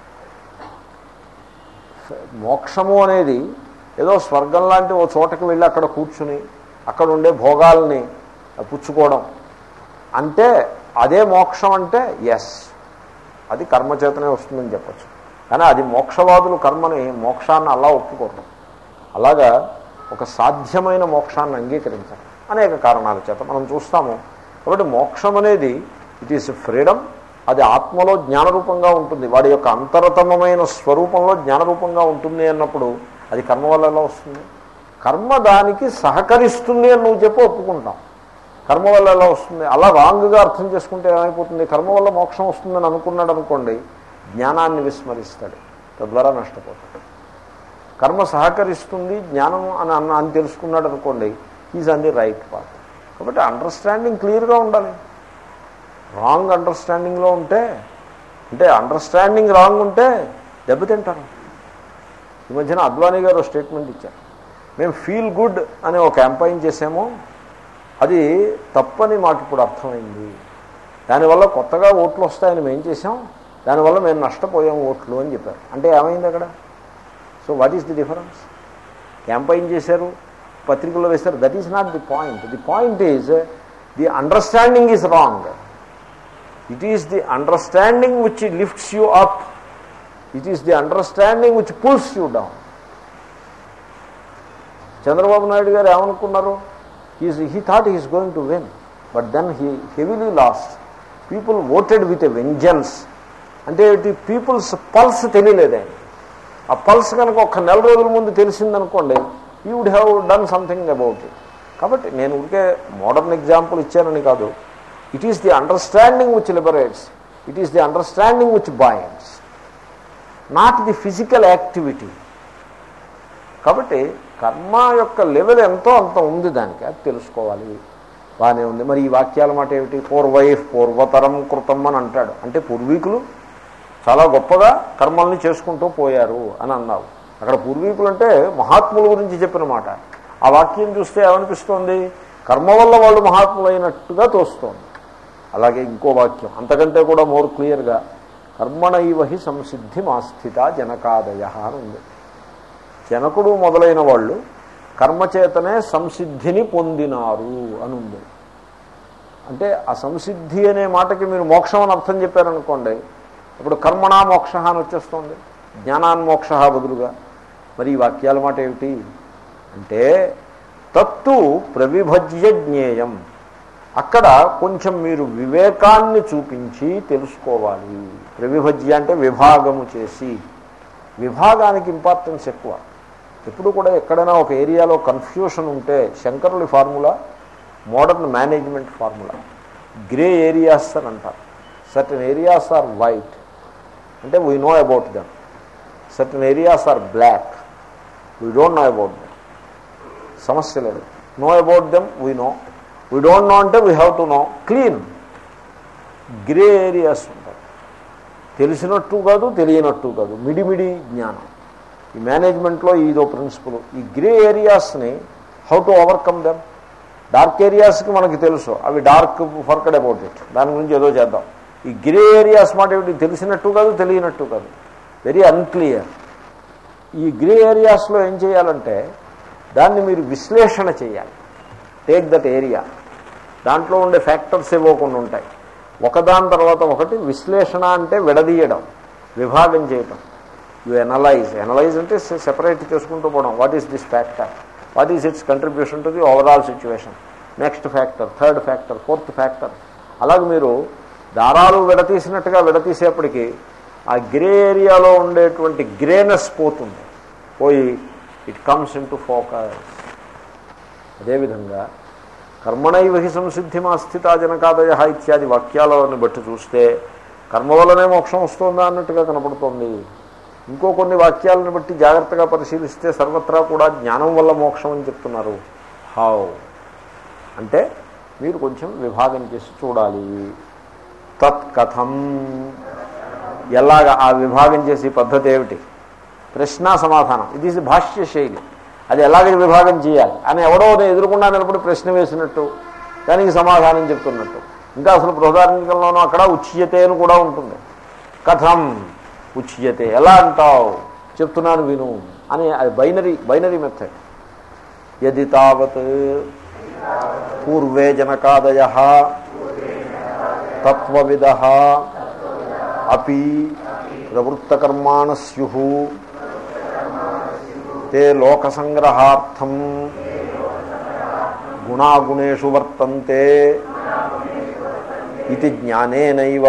మోక్షము అనేది ఏదో స్వర్గం లాంటి ఓ చోటకి వెళ్ళి అక్కడ కూర్చుని అక్కడ ఉండే భోగాల్ని పుచ్చుకోవడం అంటే అదే మోక్షం అంటే ఎస్ అది కర్మచేతనే వస్తుందని చెప్పచ్చు కానీ అది మోక్షవాదులు కర్మని మోక్షాన్ని అలా ఒప్పుకోరు అలాగా ఒక సాధ్యమైన మోక్షాన్ని అంగీకరించాలి అనేక కారణాల చేత మనం చూస్తాము కాబట్టి మోక్షం అనేది ఇట్ ఈస్ ఫ్రీడమ్ అది ఆత్మలో జ్ఞానరూపంగా ఉంటుంది వాడి యొక్క అంతరతమమైన స్వరూపంలో జ్ఞానరూపంగా ఉంటుంది అన్నప్పుడు అది కర్మ వల్ల ఎలా వస్తుంది కర్మ దానికి సహకరిస్తుంది అని నువ్వు చెప్పి ఒప్పుకుంటాం కర్మ వల్ల ఎలా వస్తుంది అలా రాంగ్గా అర్థం చేసుకుంటే ఏమైపోతుంది కర్మ వల్ల మోక్షం వస్తుందని అనుకున్నాడు అనుకోండి జ్ఞానాన్ని విస్మరిస్తాడు తద్వారా నష్టపోతాడు కర్మ సహకరిస్తుంది జ్ఞానం అని అన్న అని తెలుసుకున్నాడు అనుకోండి is on the right path కాబట్టి అండర్స్టాండింగ్ క్లియర్గా ఉండాలి రాంగ్ అండర్స్టాండింగ్లో ఉంటే అంటే అండర్స్టాండింగ్ రాంగ్ ఉంటే దెబ్బతింటారు ఈ మధ్యన అద్వానీ గారు స్టేట్మెంట్ ఇచ్చారు మేము ఫీల్ గుడ్ అనే ఒక క్యాంపైన్ చేసాము అది తప్పని మాకు ఇప్పుడు అర్థమైంది దానివల్ల కొత్తగా ఓట్లు వస్తాయని మేము చేసాం దానివల్ల మేము నష్టపోయాం ఓట్లు అని చెప్పారు అంటే ఏమైంది అక్కడ so what is the difference campaign చేశారు పత్రికల్లో వేశారు that is not the point the point is the understanding is wrong it is the understanding which lifts you up it is the understanding which pulls you down Chandrababu Naidu garu ఏమనుకున్నారు he's he thought he's going to win but then he heavily lost people voted with a vengeance అంటే people's pulse తెలియలేదు ఆయన ఆ pulse కనుక ఒక నెల రోజుల ముందు తెలిసిందనుకోండి you would have done something about it కాబట్టి నేను ఊరికే మోడర్న్ ఎగ్జాంపుల్ ఇచ్చానని కాదు it is the understanding which liberates it is the understanding which binds not the physical activity కాబట్టి కర్మ యొక్క లెవెల్ ఎంతో అంత ఉంది దానికి అది తెలుసుకోవాలి బాగానే ఉంది మరి ఈ వాక్యాల మాట ఏమిటి పూర్వై పూర్వతరం కృతం అని అంటాడు అంటే పూర్వీకులు చాలా గొప్పగా కర్మల్ని చేసుకుంటూ పోయారు అని అన్నావు అక్కడ పూర్వీకులు అంటే మహాత్ముల గురించి చెప్పిన మాట ఆ వాక్యం చూస్తే ఏమనిపిస్తోంది కర్మ వల్ల వాళ్ళు మహాత్ములైనట్టుగా తోస్తోంది అలాగే ఇంకో వాక్యం అంతకంటే కూడా మోర్ క్లియర్గా కర్మణైవహి సంసిద్ధి మాస్థిత జనకాదయ అని ఉంది జనకుడు మొదలైన వాళ్ళు కర్మచేతనే సంసిద్ధిని పొందినారు అని ఉంది అంటే ఆ సంసిద్ధి అనే మాటకి మీరు మోక్షం అని అర్థం చెప్పారనుకోండి ఇప్పుడు కర్మణా మోక్ష అని వచ్చేస్తుంది జ్ఞానాన్మోక్ష బదులుగా మరి ఈ వాక్యాల మాట ఏమిటి అంటే తత్తు ప్రవిభజ్య జ్ఞేయం అక్కడ కొంచెం మీరు వివేకాన్ని చూపించి తెలుసుకోవాలి ప్రవిభజ్య అంటే విభాగము చేసి విభాగానికి ఇంపార్టెన్స్ ఎక్కువ ఎప్పుడు కూడా ఎక్కడైనా ఒక ఏరియాలో కన్ఫ్యూషన్ ఉంటే శంకరుడి formula modern management formula grey areas అని అంటారు సర్టన్ ఏరియాస్ ఆర్ వైట్ అంటే we know about them certain areas are black we don't know about them సమస్య లేదు know about them we know we don't know అంటే we have to know clean grey areas ఉంటాయి తెలిసినట్టు కాదు తెలియనట్టు కాదు మిడిమిడి జ్ఞానం ఈ మేనేజ్మెంట్లో ఇదో ప్రిన్సిపల్ ఈ గ్రే ఏరియాస్ని how to overcome them dark ఏరియాస్కి మనకి తెలుసు అవి డార్క్ ఫర్కడ్ అబౌట్ ఇట్ దాని గురించి ఏదో చేద్దాం ఈ గ్రే ఏరియాస్ మాట ఏమిటి తెలిసినట్టు కాదు తెలియనట్టు కాదు వెరీ అన్క్లియర్ ఈ గ్రే ఏరియాస్లో ఏం చేయాలంటే దాన్ని మీరు విశ్లేషణ చేయాలి టేక్ దట్ ఏరియా దాంట్లో ఉండే ఫ్యాక్టర్స్ ఏవో కొన్ని ఉంటాయి ఒకదాని తర్వాత ఒకటి విశ్లేషణ అంటే విడదీయడం విభాగం చేయటం యు ఎనలైజ్ ఎనలైజ్ అంటే సెపరేట్ చేసుకుంటూ పోవడం what is this factor what is its contribution to the overall situation next factor third factor fourth factor అలాగే మీరు దారాలు విడతీసినట్టుగా విడతీసేపటికి ఆ గ్రే ఏరియాలో ఉండేటువంటి గ్రేనెస్ పోతుంది పోయి it comes into focus అదేవిధంగా కర్మణైవహి సంసిద్ధిమా స్థితా జనకాదయ ఇత్యాది వాక్యాలను బట్టి చూస్తే కర్మ వల్లనే మోక్షం వస్తుందా అన్నట్టుగా కనపడుతోంది ఇంకో కొన్ని వాక్యాలను బట్టి జాగ్రత్తగా పరిశీలిస్తే సర్వత్రా కూడా జ్ఞానం వల్ల మోక్షం అని చెప్తున్నారు హౌ అంటే మీరు కొంచెం విభాగం చేసి చూడాలి తత్కథం ఎలాగ ఆ విభాగం చేసే పద్ధతి ఏమిటి ప్రశ్న సమాధానం ఇది భాష్య శైలి అది ఎలాగ విభాగం చేయాలి అని ఎవడో ఎదురుకుండా నిలబడి ప్రశ్న వేసినట్టు దానికి సమాధానం చెప్తున్నట్టు ఇంకా అసలు బృహదార్మికంలోనూ అక్కడ ఉచ్యతే అని కూడా ఉంటుంది కథం ఉచ్యతే ఎలా అంటావు చెప్తున్నాను విను అని అది బైనరీ బైనరీ మెథడ్ యది తావత్ పూర్వే జనకాదయ తత్వవిద అపి ప్రవృత్తకర్మాణ స్యు తే లోకసంగ్రహార్థం గుణాగుణేషు వర్తంతే ఇది జ్ఞానేనైవ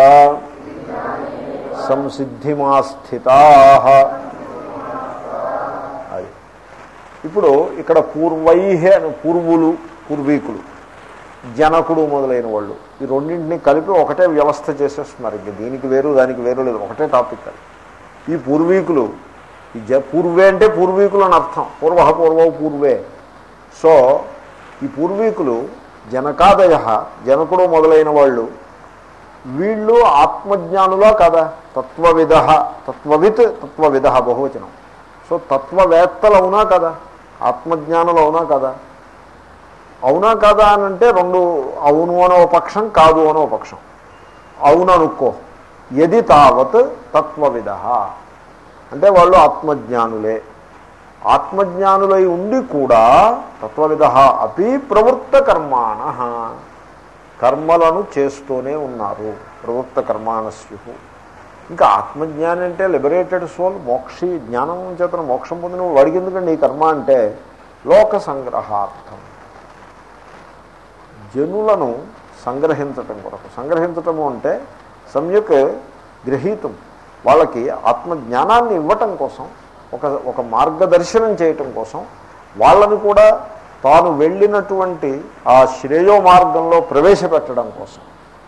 సంసిద్ధిమాస్థితా అది ఇప్పుడు ఇక్కడ పూర్వై అని పూర్వులు పూర్వీకులు జనకుడు మొదలైన వాళ్ళు ఈ రెండింటిని కలిపి ఒకటే వ్యవస్థ చేసేస్తున్నారు ఇంక దీనికి వేరు దానికి వేరు లేదు ఒకటే టాపిక్ అది ఈ పూర్వీకులు ఈ జ పూర్వే అంటే పూర్వీకులు అని అర్థం పూర్వ పూర్వ పూర్వే సో ఈ పూర్వీకులు జనకాదయ జనకుడు మొదలైన వాళ్ళు వీళ్ళు ఆత్మజ్ఞానులా కదా తత్వవిధ తత్వవిత్ తత్వవిధ బహువచనం సో తత్వవేత్తలు అవునా కదా ఆత్మజ్ఞానులు అవునా కదా అవునా కదా అని అంటే రెండు అవును అనో పక్షం కాదు అనో పక్షం అవును అనుకో ఎది తావత్ తత్వవిధ అంటే వాళ్ళు ఆత్మజ్ఞానులే ఆత్మజ్ఞానులై ఉండి కూడా తత్వవిధ అపి ప్రవృత్త కర్మాణ కర్మలను చేస్తూనే ఉన్నారు ప్రవృత్త కర్మాణస్యు ఇంకా ఆత్మజ్ఞానం అంటే లిబరేటెడ్ సోల్ మోక్షి జ్ఞానం చేతన మోక్షం పొందిన వాడికి ఎందుకండి ఈ కర్మ అంటే లోక సంగ్రహార్థం జనులను సంగ్రహించటం కొరకు సంగ్రహించటము అంటే సమ్యక్ గ్రహీతం వాళ్ళకి ఆత్మజ్ఞానాన్ని ఇవ్వటం కోసం ఒక ఒక మార్గదర్శనం చేయటం కోసం వాళ్ళని కూడా తాను వెళ్ళినటువంటి ఆ శ్రేయో మార్గంలో ప్రవేశపెట్టడం కోసం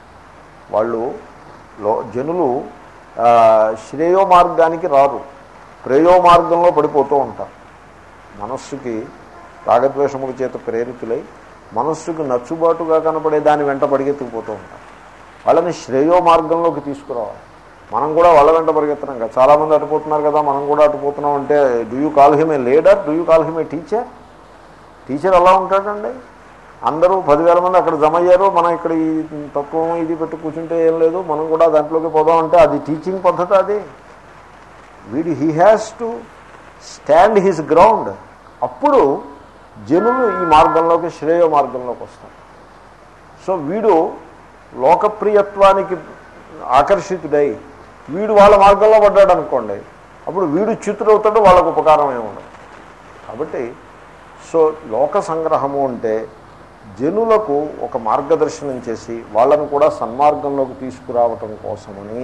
వాళ్ళు లో జనులు ఆ, శ్రేయో మార్గానికి రారు ప్రేయో మార్గంలో పడిపోతూ ఉంటారు మనస్సుకి రాగద్వేషముల చేత ప్రేరితులై మనస్సుకు నచ్చుబాటుగా కనపడే దాని వెంట పరిగెత్తుకుపోతూ ఉంటారు వాళ్ళని శ్రేయో మార్గంలోకి తీసుకురావాలి మనం కూడా వాళ్ళ వెంట పరిగెత్తడం కదా చాలామంది అటుపోతున్నారు కదా మనం కూడా అటుపోతున్నాం అంటే do you call him a leader do you call him a teacher teacher ఎలా ఉంటాడండి అందరూ పదివేల మంది అక్కడ జమ అయ్యారు మనం ఇక్కడ ఈ తత్వం ఇది పెట్టి కూర్చుంటే ఏం లేదు మనం కూడా దాంట్లోకి పోదాం అంటే అది టీచింగ్ పద్ధతి అది వీడు he has to stand his ground అప్పుడు జనులు ఈ మార్గంలోకి శ్రేయ మార్గంలోకి వస్తారు సో వీడు లోకప్రియత్వానికి ఆకర్షితుడై వీడు వాళ్ళ మార్గంలో పడ్డాడు అనుకోండి అప్పుడు వీడు చిత్రుడవుతాడు వాళ్ళకు ఉపకారం ఏముండదు కాబట్టి సో లోక సంగ్రహము అంటే జనులకు ఒక మార్గదర్శనం చేసి వాళ్ళను కూడా సన్మార్గంలోకి తీసుకురావటం కోసమని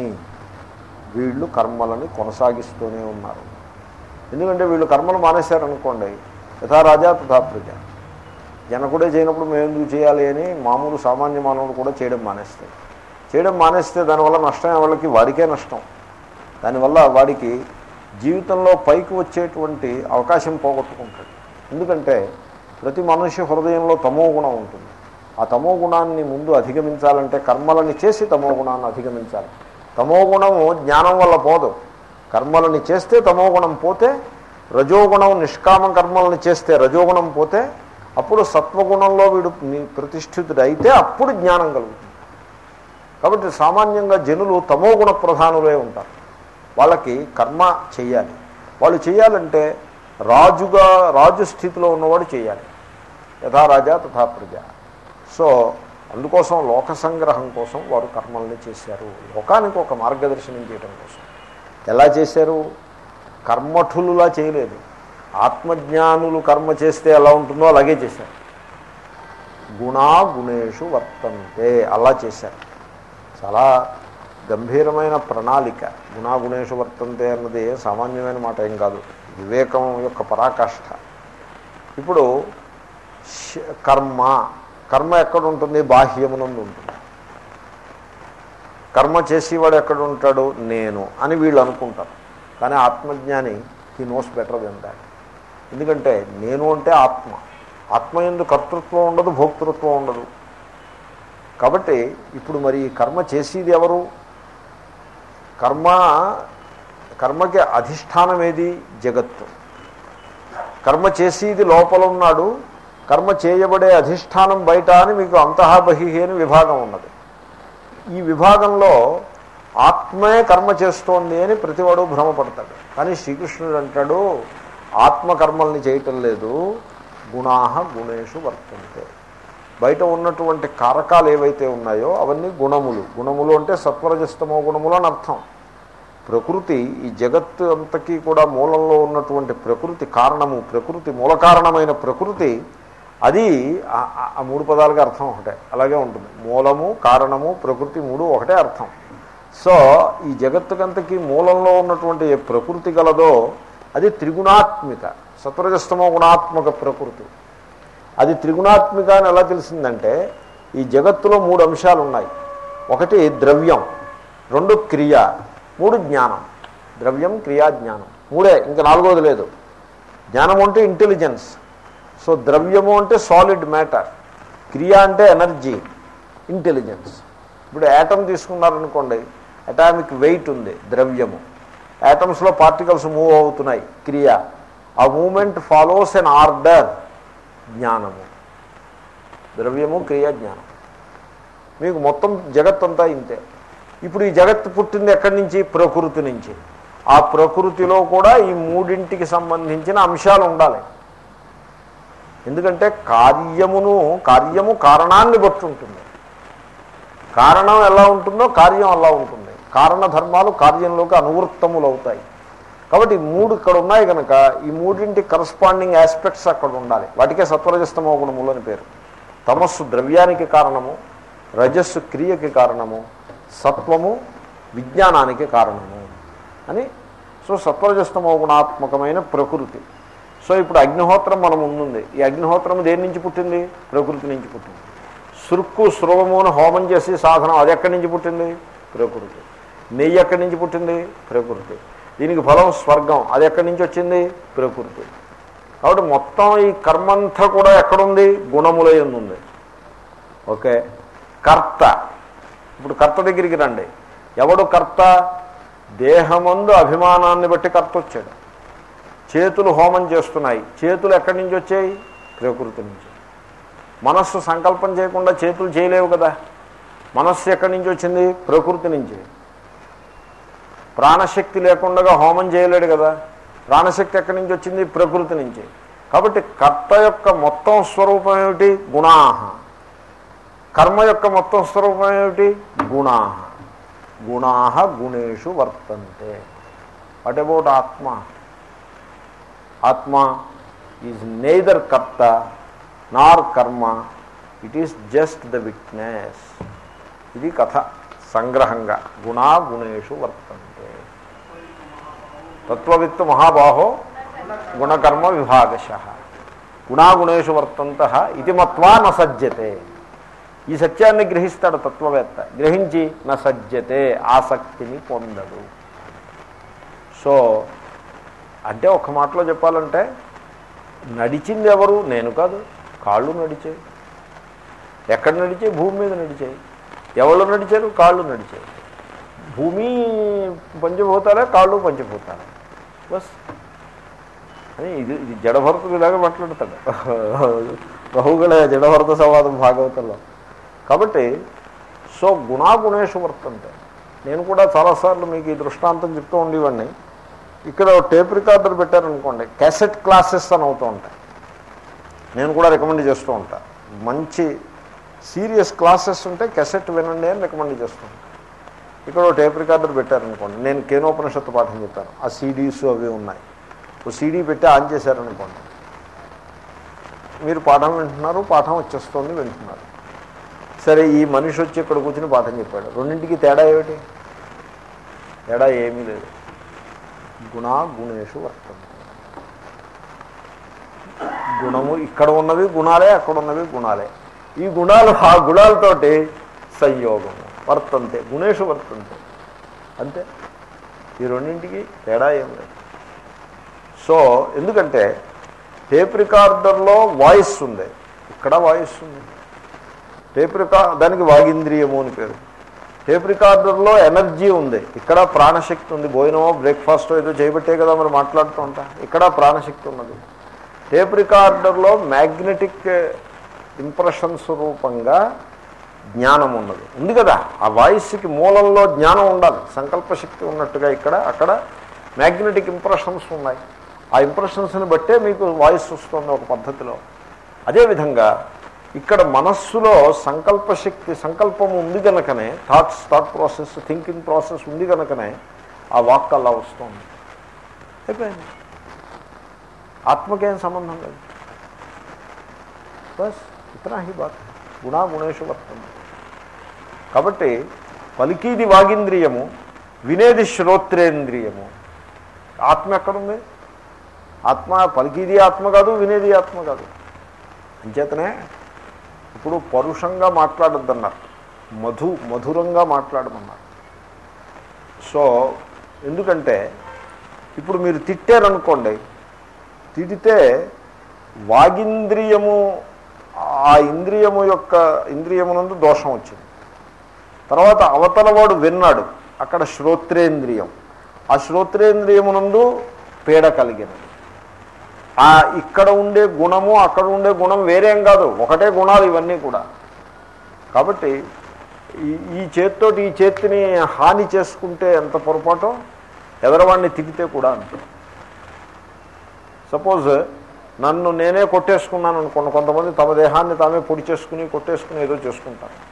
వీళ్ళు కర్మలని కొనసాగిస్తూనే ఉన్నారు ఎందుకంటే వీళ్ళు కర్మలు మానేశారనుకోండి యథా రాజా తథా ప్రజ జనకుడే చేయనప్పుడు మేము ఎందుకు చేయాలి అని మామూలు సామాన్య మానవులు కూడా చేయడం మానేస్తాయి చేయడం మానేస్తే దానివల్ల నష్టం వాళ్ళకి వాడికే నష్టం దానివల్ల వాడికి జీవితంలో పైకి వచ్చేటువంటి అవకాశం పోగొట్టుకుంటాడు ఎందుకంటే ప్రతి మనిషి హృదయంలో తమో గుణం ఉంటుంది ఆ తమో గుణాన్ని ముందు అధిగమించాలంటే కర్మలని చేసి తమో గుణాన్ని అధిగమించాలి తమో గుణము జ్ఞానం వల్ల పోదు కర్మలని చేస్తే తమో గుణం పోతే రజోగుణం నిష్కామ కర్మలను చేస్తే రజోగుణం పోతే అప్పుడు సత్వగుణంలో వీడు ని- ప్రతిష్ఠితుడు అయితే అప్పుడు జ్ఞానం కలుగుతుంది కాబట్టి సామాన్యంగా జనులు తమో గుణ ప్రధానులే ఉంటారు వాళ్ళకి కర్మ చెయ్యాలి వాళ్ళు చేయాలంటే రాజుగా రాజు స్థితిలో ఉన్నవాడు చేయాలి యథా రాజా తథా ప్రజ సో అందుకోసం లోక సంగ్రహం కోసం వారు కర్మల్ని చేశారు లోకానికి ఒక మార్గదర్శనం చేయడం కోసం ఎలా చేశారు కర్మఠులులా చేయలేదు ఆత్మజ్ఞానులు కర్మ చేస్తే ఎలా ఉంటుందో అలాగే చేశారు గుణా గుణేషు వర్తంతే అలా చేశారు చాలా గంభీరమైన ప్రణాళిక గుణాగుణేషు వర్తంతే అన్నది సామాన్యమైన మాట ఏం కాదు వివేకం యొక్క పరాకాష్ఠ ఇప్పుడు శ- కర్మ కర్మ ఎక్కడ ఉంటుంది బాహ్యమునందు ఉంటుంది కర్మ చేసేవాడు ఎక్కడ ఉంటాడు నేను అని వీళ్ళు అనుకుంటారు కానీ ఆత్మజ్ఞాని he knows better than that ఎందుకంటే నేను అంటే ఆత్మ ఆత్మ ఎందు కర్తృత్వం ఉండదు భోక్తృత్వం ఉండదు కాబట్టి ఇప్పుడు మరి ఈ కర్మ చేసేది ఎవరు కర్మ కర్మకి అధిష్టానం ఏది జగత్తు కర్మ చేసేది లోపల ఉన్నాడు కర్మ చేయబడే అధిష్టానం బయట అని మీకు అంతహా బహి అని విభాగం ఉన్నది ఈ విభాగంలో ఆత్మే కర్మ చేస్తోంది అని ప్రతివాడు భ్రమపడతాడు కానీ శ్రీకృష్ణుడు అంటాడు ఆత్మ కర్మల్ని చేయటం లేదు గుణాహ గుణేషు వర్తంతే బయట ఉన్నటువంటి కారకాలు ఏవైతే ఉన్నాయో అవన్నీ గుణములు గుణములు అంటే సత్వరజస్తమో గుణములు అని అర్థం ప్రకృతి ఈ జగత్తు అంతకీ కూడా మూలంలో ఉన్నటువంటి ప్రకృతి కారణము ప్రకృతి మూల కారణమైన ప్రకృతి అది ఆ- ఆ- ఆ మూడు పదాలుగా అర్థం ఒకటే అలాగే ఉంటుంది మూలము కారణము ప్రకృతి మూడు ఒకటే అర్థం సో ఈ జగత్తుకంతకీ మూలంలో ఉన్నటువంటి ఏ ప్రకృతి గలదో అది త్రిగుణాత్మిక సత్వరజస్తమో గుణాత్మక ప్రకృతి అది త్రిగుణాత్మిక అని ఎలా తెలిసిందంటే ఈ జగత్తులో మూడు అంశాలు ఉన్నాయి ఒకటి ద్రవ్యం రెండు క్రియ మూడు జ్ఞానం ద్రవ్యం క్రియా జ్ఞానం మూడే ఇంకా నాలుగోది లేదు జ్ఞానం అంటే ఇంటెలిజెన్స్ సో ద్రవ్యము అంటే సాలిడ్ మ్యాటర్ క్రియ అంటే ఎనర్జీ ఇంటెలిజెన్స్ ఇప్పుడు యాటమ్ తీసుకున్నారనుకోండి అటామిక్ వెయిట్ ఉంది ద్రవ్యము యాటమ్స్లో పార్టికల్స్ మూవ్ అవుతున్నాయి క్రియ ఆ మూమెంట్ ఫాలోస్ ఎన్ ఆర్డర్ జ్ఞానము ద్రవ్యము క్రియ జ్ఞానం మీకు మొత్తం జగత్తంతా ఇంతే ఇప్పుడు ఈ జగత్తు పుట్టింది ఎక్కడి నుంచి ప్రకృతి నుంచి ఆ ప్రకృతిలో కూడా ఈ మూడింటికి సంబంధించిన అంశాలు ఉండాలి ఎందుకంటే కార్యమును కార్యము కారణాన్ని బట్టి ఉంటుంది కారణం ఎలా ఉంటుందో కార్యం అలా ఉంటుంది కారణ ధర్మాలు కార్యంలోకి అనువృత్తములు అవుతాయి కాబట్టి ఈ మూడు ఇక్కడ ఉన్నాయి కనుక ఈ మూడింటి కరస్పాండింగ్ ఆస్పెక్ట్స్ అక్కడ ఉండాలి వాటికే సత్వరజస్తమో గుణములు అని పేరు తమస్సు ద్రవ్యానికి కారణము రజస్సు క్రియకి కారణము సత్వము విజ్ఞానానికి కారణము అని సో సత్వరజస్తమో గుణాత్మకమైన ప్రకృతి సో ఇప్పుడు అగ్నిహోత్రం మన ముందుంది ఈ అగ్నిహోత్రం దేని నుంచి పుట్టింది ప్రకృతి నుంచి పుట్టింది సురుక్కు స్రవమును హోమం చేసి సాధనం అది ఎక్కడి నుంచి పుట్టింది ప్రకృతి నెయ్యి ఎక్కడి నుంచి పుట్టింది ప్రకృతి దీనికి ఫలం స్వర్గం అది ఎక్కడి నుంచి వచ్చింది ప్రకృతి కాబట్టి మొత్తం ఈ కర్మంతా కూడా ఎక్కడుంది గుణముల యందు ఉంది ఓకే కర్త ఇప్పుడు కర్త దగ్గరికి రండి ఎవడు కర్త దేహమందు అభిమానాన్ని బట్టి కర్త వచ్చాడు చేతులు హోమం చేస్తున్నాయి చేతులు ఎక్కడి నుంచి వచ్చాయి ప్రకృతి నుంచి మనస్సు సంకల్పం చేయకుండా చేతులు చేయలేవు కదా మనస్సు ఎక్కడి నుంచి వచ్చింది ప్రకృతి నుంచి ప్రాణశక్తి లేకుండా హోమం చేయలేడు కదా ప్రాణశక్తి ఎక్కడి నుంచి వచ్చింది ప్రకృతి నుంచి కాబట్టి కర్త యొక్క మొత్తం స్వరూపం ఏమిటి గుణాహ కర్మ యొక్క మొత్తం స్వరూపం ఏమిటి గుణాహ గుణాహ గుణేషు వర్తంతే వాట్ అబౌట్ ఆత్మ ఆత్మ is neither karta nor karma it is just the witness ఇది కథ సంగ్రహంగా గుణా గుణేషు వర్తంతే తత్వవిత్తు మహాబాహో గుణకర్మ విభాగశ గుణాగుణేషు వర్తంత ఇది మత్వా న సజ్జతే ఈ సత్యాన్ని గ్రహిస్తాడు తత్వవేత్త గ్రహించి న సజ్జతే ఆసక్తిని పొందడు సో అంటే ఒక మాటలో చెప్పాలంటే నడిచింది ఎవరు నేను కాదు కాళ్ళు నడిచాయి ఎక్కడ నడిచాయి భూమి మీద నడిచాయి ఎవరు నడిచారు కాళ్ళు నడిచాయి భూమి పంచభూతాలే కాళ్ళు పంచభూతాలే బస్ అని ఇది ఇది జడభరతుడు ఇలాగే మాట్లాడతాడు బహుగల జడభరత సంవాదం భాగవతంలో కాబట్టి సో గుణాగుణేషు వర్తంతే నేను కూడా చాలాసార్లు మీకు ఈ దృష్టాంతం చెప్తూ ఉండేవాడిని ఇక్కడ టేప్ రికార్డర్ పెట్టారనుకోండి క్యాసెట్ క్లాసెస్ అని అవుతూ ఉంటాయి నేను కూడా రికమెండ్ చేస్తూ ఉంటా మంచి సీరియస్ క్లాసెస్ ఉంటే కెసెట్ వినండి అని రికమెండ్ చేస్తూ ఉంటాను ఇక్కడ ఓ టేప్ రికార్డర్ పెట్టారనుకోండి నేను కేనోపనిషత్తు పాఠం చెప్పాను ఆ సీడీస్ అవి ఉన్నాయి ఓ సీడీ పెట్టి ఆన్ చేశారనుకోండి మీరు పాఠం వింటున్నారు పాఠం వచ్చేస్తుంది వింటున్నారు సరే ఈ మనిషి వచ్చి ఇక్కడ కూర్చుని పాఠం చెప్పాడు రెండింటికి తేడా ఏమిటి తేడా ఏమీ లేదు గుణా గుణేషు వర్తంతి గుణము ఇక్కడ ఉన్నవి గుణాలే అక్కడ ఉన్నవి గుణాలే ఈ గుణాలు ఆ గుణాలతోటి సంయోగము వర్తంతే గుణేషు వర్తంతే అంతే ఈ రెండింటికి తేడా ఏం లేదు సో ఎందుకంటే టేప్ రికార్డర్లో వాయిస్ ఉంది ఇక్కడ వాయిస్ ఉంది టేప్ రికార్ దానికి వాగింద్రియము అని పేరు టేప్ రికార్డర్లో ఎనర్జీ ఉంది ఇక్కడ ప్రాణశక్తి ఉంది భోజనమో బ్రేక్ఫాస్ట్ ఏదో చేయబట్టే కదా మరి మాట్లాడుతూ ఉంటా ఇక్కడ ప్రాణశక్తి ఉన్నది టేప్ రికార్డర్లో మ్యాగ్నెటిక్ ఇంప్రెషన్స్ రూపంగా జ్ఞానం ఉన్నది ఉంది కదా ఆ వాయిస్కి మూలంలో జ్ఞానం ఉండాలి సంకల్పశక్తి ఉన్నట్టుగా ఇక్కడ అక్కడ మ్యాగ్నెటిక్ ఇంప్రెషన్స్ ఉన్నాయి ఆ ఇంప్రెషన్స్ని బట్టే మీకు వాయిస్ వస్తుంది ఒక పద్ధతిలో అదేవిధంగా ఇక్కడ మనస్సులో సంకల్పశక్తి సంకల్పం ఉంది కనుకనే thoughts thought process thinking process ఉంది కనుకనే ఆ వాక్ అలా వస్తుంది అయిపోయింది ఆత్మకేం సంబంధం లేదు బస్ ఇతనా హీ బాత్ గుణా గుణేషు వర్తంది కాబట్టి పలికీది వాగింద్రియము వినేది శ్రోత్రేంద్రియము ఆత్మ ఎక్కడుంది ఆత్మ పలికీది ఆత్మ కాదు వినేది ఆత్మ కాదు అంచేతనే ఇప్పుడు పరుషంగా మాట్లాడొద్దన్నారు మధు మధురంగా మాట్లాడమన్నారు సో ఎందుకంటే ఇప్పుడు మీరు తిట్టారనుకోండి తిడితే వాగింద్రియము ఆ ఇంద్రియము యొక్క ఇంద్రియమునందు దోషం వచ్చింది తర్వాత అవతలవాడు విన్నాడు అక్కడ శ్రోత్రేంద్రియం ఆ శ్రోత్రేంద్రియమునందు పీడ కలిగినది ఆ ఇక్కడ ఉండే గుణము అక్కడ ఉండే గుణం వేరేం కాదు ఒకటే గుణాలు ఇవన్నీ కూడా కాబట్టి ఈ ఈ చేత్తోటి ఈ చేతిని హాని చేసుకుంటే ఎంత పొరపాటో ఎదరవాడిని తిగితే కూడా అంతే సపోజ్ నన్ను నేనే కొట్టేసుకున్నాను అనుకోండి కొంతమంది తమ దేహాన్ని తామే పొడి చేసుకుని కొట్టేసుకుని ఏదో చేసుకుంటారు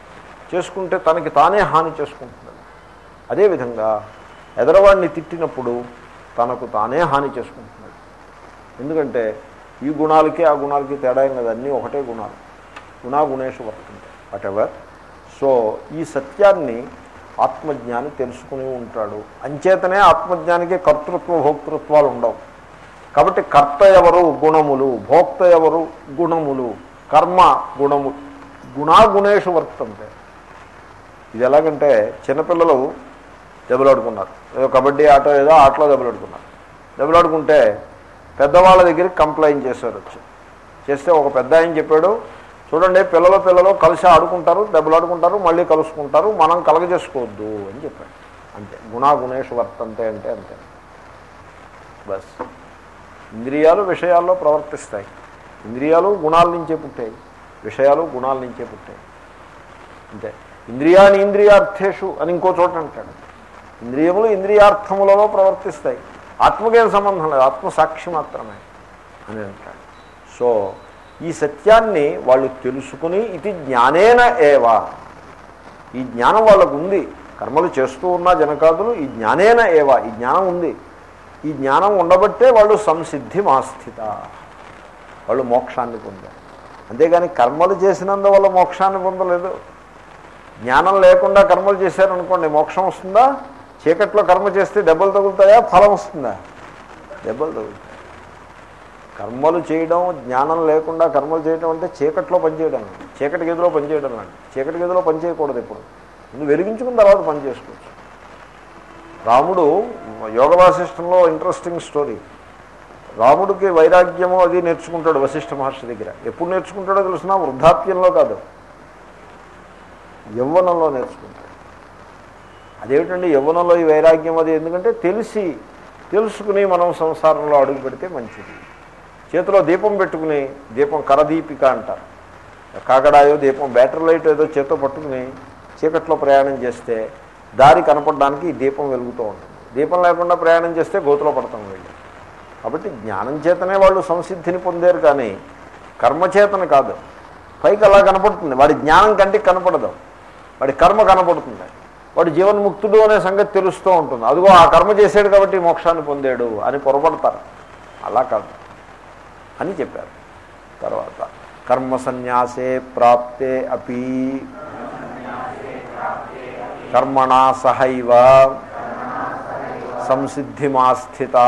చేసుకుంటే తనకి తానే హాని చేసుకుంటున్నాడు అదేవిధంగా ఎదరవాడిని తిట్టినప్పుడు తనకు తానే హాని చేసుకుంటున్నాడు ఎందుకంటే ఈ గుణాలకి ఆ గుణాలకి తేడా ఏం కదా అన్నీ ఒకటే గుణాలు గుణాగుణేషు వర్తంటే వాటెవర్ సో ఈ సత్యాన్ని ఆత్మజ్ఞాని తెలుసుకుని ఉంటాడు అంచేతనే ఆత్మజ్ఞానికి కర్తృత్వ భోక్తృత్వాలు ఉండవు కాబట్టి కర్త ఎవరు గుణములు భోక్త ఎవరు గుణములు కర్మ గుణము గుణాగుణేషు వర్తంతే ఇది ఎలాగంటే చిన్నపిల్లలు దెబ్బలాడుకున్నారు ఏదో కబడ్డీ ఆట ఏదో ఆటలో దెబ్బలాడుకున్నారు దెబ్బలాడుకుంటే పెద్దవాళ్ళ దగ్గరికి కంప్లైంట్ చేశారు వచ్చి చేస్తే ఒక పెద్ద ఆయన చెప్పాడు చూడండి పిల్లలు పిల్లలు కలిసి ఆడుకుంటారు దెబ్బలాడుకుంటారు మళ్ళీ కలుసుకుంటారు మనం కలగజేసుకోవద్దు అని చెప్పాడు అంతే గుణాగుణేషు వర్తంతే అంటే అంతే బస్ ఇంద్రియాలు విషయాల్లో ప్రవర్తిస్తాయి ఇంద్రియాలు గుణాల నుంచే పుట్టాయి విషయాలు గుణాల నుంచే పుట్టాయి అంతే ఇంద్రియాని ఇంద్రియార్థేషు అని ఇంకో చోట అంటాడు ఇంద్రియములు ఇంద్రియార్థములలో ప్రవర్తిస్తాయి ఆత్మకేం సంబంధం లేదు ఆత్మ సాక్షి మాత్రమే అని అంటాడు సో ఈ సత్యాన్ని వాళ్ళు తెలుసుకుని ఇది జ్ఞానేన ఏవా ఈ జ్ఞానం వాళ్ళకు ఉంది కర్మలు చేస్తూ ఉన్న జనకాదులు ఈ జ్ఞానేన ఏవా ఈ జ్ఞానం ఉంది ఈ జ్ఞానం ఉండబట్టే వాళ్ళు సంసిద్ధి మాస్థిత వాళ్ళు మోక్షాన్ని పొందారు అంతేగాని కర్మలు చేసినందువల్ల మోక్షాన్ని పొందలేదు జ్ఞానం లేకుండా కర్మలు చేశారనుకోండి మోక్షం వస్తుందా చీకట్లో కర్మ చేస్తే దెబ్బలు తగులుతాయా ఫలం వస్తుందా దెబ్బలు తగులుతాయి కర్మలు చేయడం జ్ఞానం లేకుండా కర్మలు చేయడం అంటే చీకట్లో పనిచేయడం చీకటి గదిలో పనిచేయడం లాంటి చీకటి గదిలో పని చేయకూడదు ఇప్పుడు ముందు వెలిగించుకున్న తర్వాత పని చేసుకోవచ్చు రాముడు యోగ వాసిష్టంలో ఇంట్రెస్టింగ్ స్టోరీ రాముడికి వైరాగ్యము అది నేర్చుకుంటాడు వశిష్ఠ మహర్షి దగ్గర ఎప్పుడు నేర్చుకుంటాడో తెలిసిన వృద్ధాప్యంలో కాదు యవ్వనంలో నేర్చుకుంటాడు అదేమిటండి యవ్వనంలో ఈ వైరాగ్యం అది ఎందుకంటే తెలిసి తెలుసుకుని మనం సంసారంలో అడుగు పెడితే మంచిది చేతిలో దీపం పెట్టుకుని దీపం కరదీపిక అంటారు కాకడాయో దీపం బ్యాటరీ లైట్ ఏదో చేతితో పట్టుకుని చీకట్లో ప్రయాణం చేస్తే దారి కనపడడానికి ఈ దీపం వెలుగుతూ ఉంటుంది దీపం లేకుండా ప్రయాణం చేస్తే గోతులో పడతాం వెళ్ళి కాబట్టి జ్ఞానం చేతనే వాళ్ళు సంసిద్ధిని పొందారు కానీ కర్మచేతన కాదు పైకి అలా కనపడుతుంది వాడి జ్ఞానం కంటికి కనపడదు వాడి కర్మ కనపడుతుంది వాడు జీవన్ముక్తుడు అనే సంగతి తెలుస్తూ ఉంటుంది అదిగో ఆ కర్మ చేశాడు కాబట్టి మోక్షాన్ని పొందాడు అని పొరపడతారు అలా కాదు అని చెప్పారు తర్వాత కర్మ సన్యాసే ప్రాప్తే అపి కర్మణా సహైవ సంసిద్ధిమాస్థితా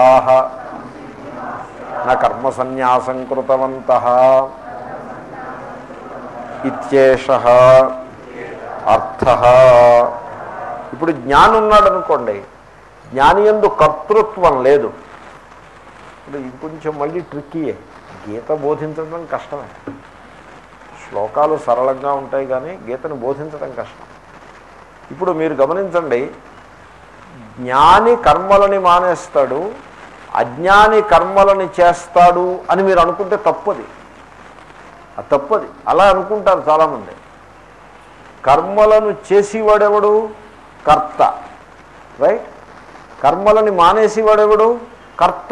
నా కర్మ సన్యాసం కృతవంత ఇత్యేష అర్థ ఇప్పుడు జ్ఞాని ఉన్నాడు అనుకోండి జ్ఞాని ఎందు కర్తృత్వం లేదు ఇప్పుడు ఇది కొంచెం మళ్ళీ ట్రిక్కీయే గీత బోధించడం కష్టమే శ్లోకాలు సరళంగా ఉంటాయి కానీ గీతను బోధించడం కష్టం ఇప్పుడు మీరు గమనించండి జ్ఞాని కర్మలని మానేస్తాడు అజ్ఞాని కర్మలని చేస్తాడు అని మీరు అనుకుంటే తప్పది అది తప్పది అలా అనుకుంటారు చాలామంది కర్మలను చేసేవాడెవడు కర్త రైట్ కర్మలని మానేసేవాడెవడు కర్త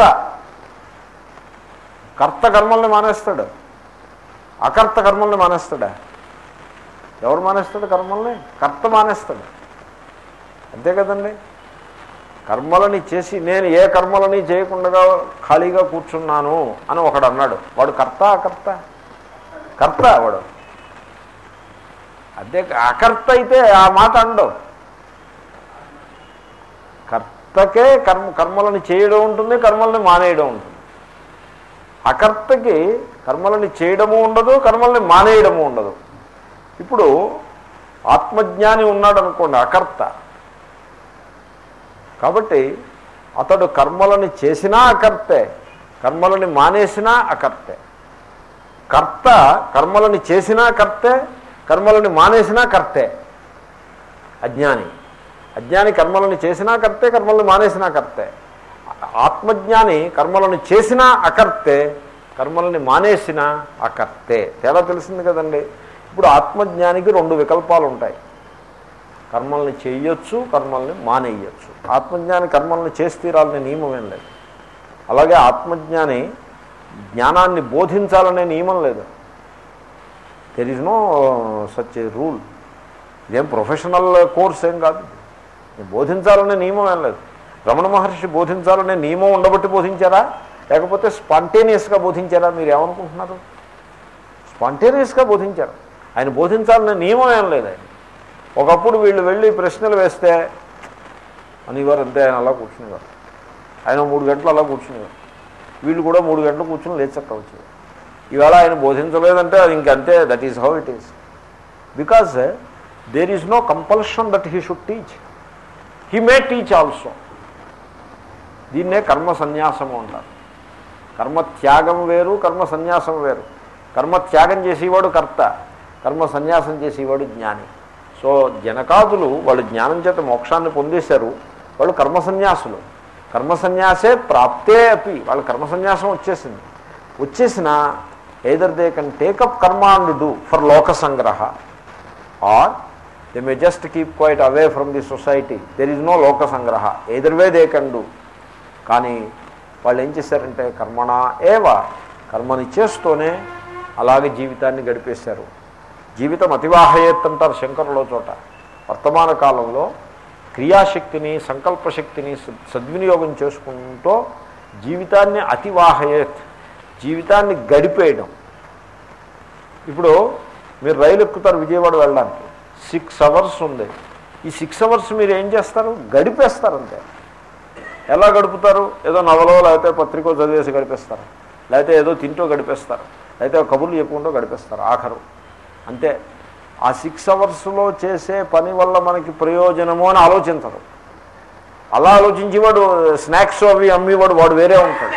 కర్త కర్మల్ని మానేస్తాడు అకర్త కర్మల్ని మానేస్తాడా ఎవరు మానేస్తాడు కర్మల్ని కర్త మానేస్తాడు అంతే కదండి కర్మలని చేసి నేను ఏ కర్మలని చేయకుండా ఖాళీగా కూర్చున్నాను అని ఒకడు అన్నాడు వాడు కర్త అకర్త కర్త వాడు అదే అకర్త అయితే ఆ మాట అండవు కర్తకే కర్మ కర్మలను చేయడం ఉంటుంది కర్మల్ని మానేయడం ఉంటుంది అకర్తకి కర్మలని చేయడము ఉండదు కర్మల్ని మానేయడము ఉండదు ఇప్పుడు ఆత్మజ్ఞాని ఉన్నాడు అనుకోండి అకర్త కాబట్టి అతడు కర్మలని చేసినా అకర్తే కర్మలని మానేసినా అకర్తే కర్త కర్మలని చేసినా కర్తే కర్మలని మానేసినా కర్తే అజ్ఞాని అజ్ఞాని కర్మలను చేసినా కర్తే కర్మలను మానేసినా కర్తే ఆత్మజ్ఞాని కర్మలను చేసినా అకర్తే కర్మల్ని మానేసినా అకర్తే తేడా తెలిసింది కదండి ఇప్పుడు ఆత్మజ్ఞానికి రెండు వికల్పాలు ఉంటాయి కర్మల్ని చేయొచ్చు కర్మల్ని మానేయచ్చు ఆత్మజ్ఞాని కర్మల్ని చేసి తీరాలనే నియమం ఏం లేదు అలాగే ఆత్మజ్ఞాని జ్ఞానాన్ని బోధించాలనే నియమం లేదు there is no such a rule ఇదేం ప్రొఫెషనల్ కోర్స్ ఏం కాదు ఇది బోధించాలనే నియమం ఏం లేదు రమణ మహర్షి బోధించాలనే నియమం ఉండబట్టి బోధించారా లేకపోతే స్పాంటేనియస్గా బోధించారా మీరు ఏమనుకుంటున్నారు స్పాంటేనియస్గా బోధించారు ఆయన బోధించాలనే నియమం ఏం లేదు ఆయన ఒకప్పుడు వీళ్ళు వెళ్ళి ప్రశ్నలు వేస్తే అనేవారు అంతే ఆయన అలా కూర్చునేవారు ఆయన మూడు గంటలు అలా కూర్చునేవారు వీళ్ళు కూడా మూడు గంటలు కూర్చుని లేచక్క వచ్చేవారు ఈవేళ ఆయన బోధించలేదంటే అది ఇంకంతే that is how it is because there is no compulsion that he should teach he may teach also దీన్నే కర్మ సన్యాసము అంటారు కర్మ త్యాగం వేరు కర్మ సన్యాసం వేరు కర్మ త్యాగం చేసేవాడు కర్త కర్మ సన్యాసం చేసేవాడు జ్ఞాని సో జనకాదులు వాళ్ళు జ్ఞానం చేత మోక్షాన్ని పొందేశారు వాళ్ళు కర్మ సన్యాసులు కర్మ సన్యాసే ప్రాప్తే అపి వాళ్ళ కర్మ సన్యాసం వచ్చేసింది వచ్చేసిన either they can take up karma and do for loka sangraha or they may just keep quiet away from the society there is no loka sangraha either way they can do కానీ వాళ్ళు ఏం చేశారంటే కర్మణ ఏవ కర్మని చేస్తూనే అలాగే జీవితాన్ని గడిపేశారు జీవితం అతివాహయేత్ అంటారు శంకరులో చోట వర్తమాన కాలంలో క్రియాశక్తిని సంకల్పశక్తిని సద్- సద్వినియోగం చేసుకుంటూ జీవితాన్ని అతివాహయేత్ జీవితాన్ని గడిపేయడం ఇప్పుడు మీరు రైలు ఎక్కుతారు విజయవాడ వెళ్ళడానికి సిక్స్ అవర్స్ ఉంది ఈ సిక్స్ అవర్స్ మీరు ఏం చేస్తారు గడిపేస్తారు అంతే ఎలా గడుపుతారు ఏదో నవలో లేకపోతే పత్రికో చదివేసి గడిపేస్తారు లేకపోతే ఏదో తింటూ గడిపేస్తారు లేకపోతే కబుర్లు చెప్పుకుంటూ గడిపేస్తారు ఆఖరు అంతే ఆ సిక్స్ అవర్స్లో చేసే పని వల్ల మనకి ప్రయోజనము అని ఆలోచించరు అలా ఆలోచించేవాడు స్నాక్స్ అవి అమ్మేవాడు వాడు వేరే ఉంటాడు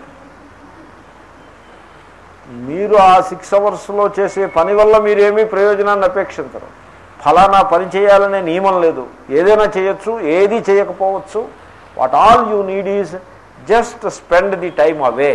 మీరు ఆ సిక్స్ అవర్స్లో చేసే పని వల్ల మీరేమీ ప్రయోజనాన్ని అపేక్షించరు ఫలానా పని చేయాలనే నియమం లేదు ఏదైనా చేయొచ్చు ఏది చేయకపోవచ్చు what all you need is just spend the time away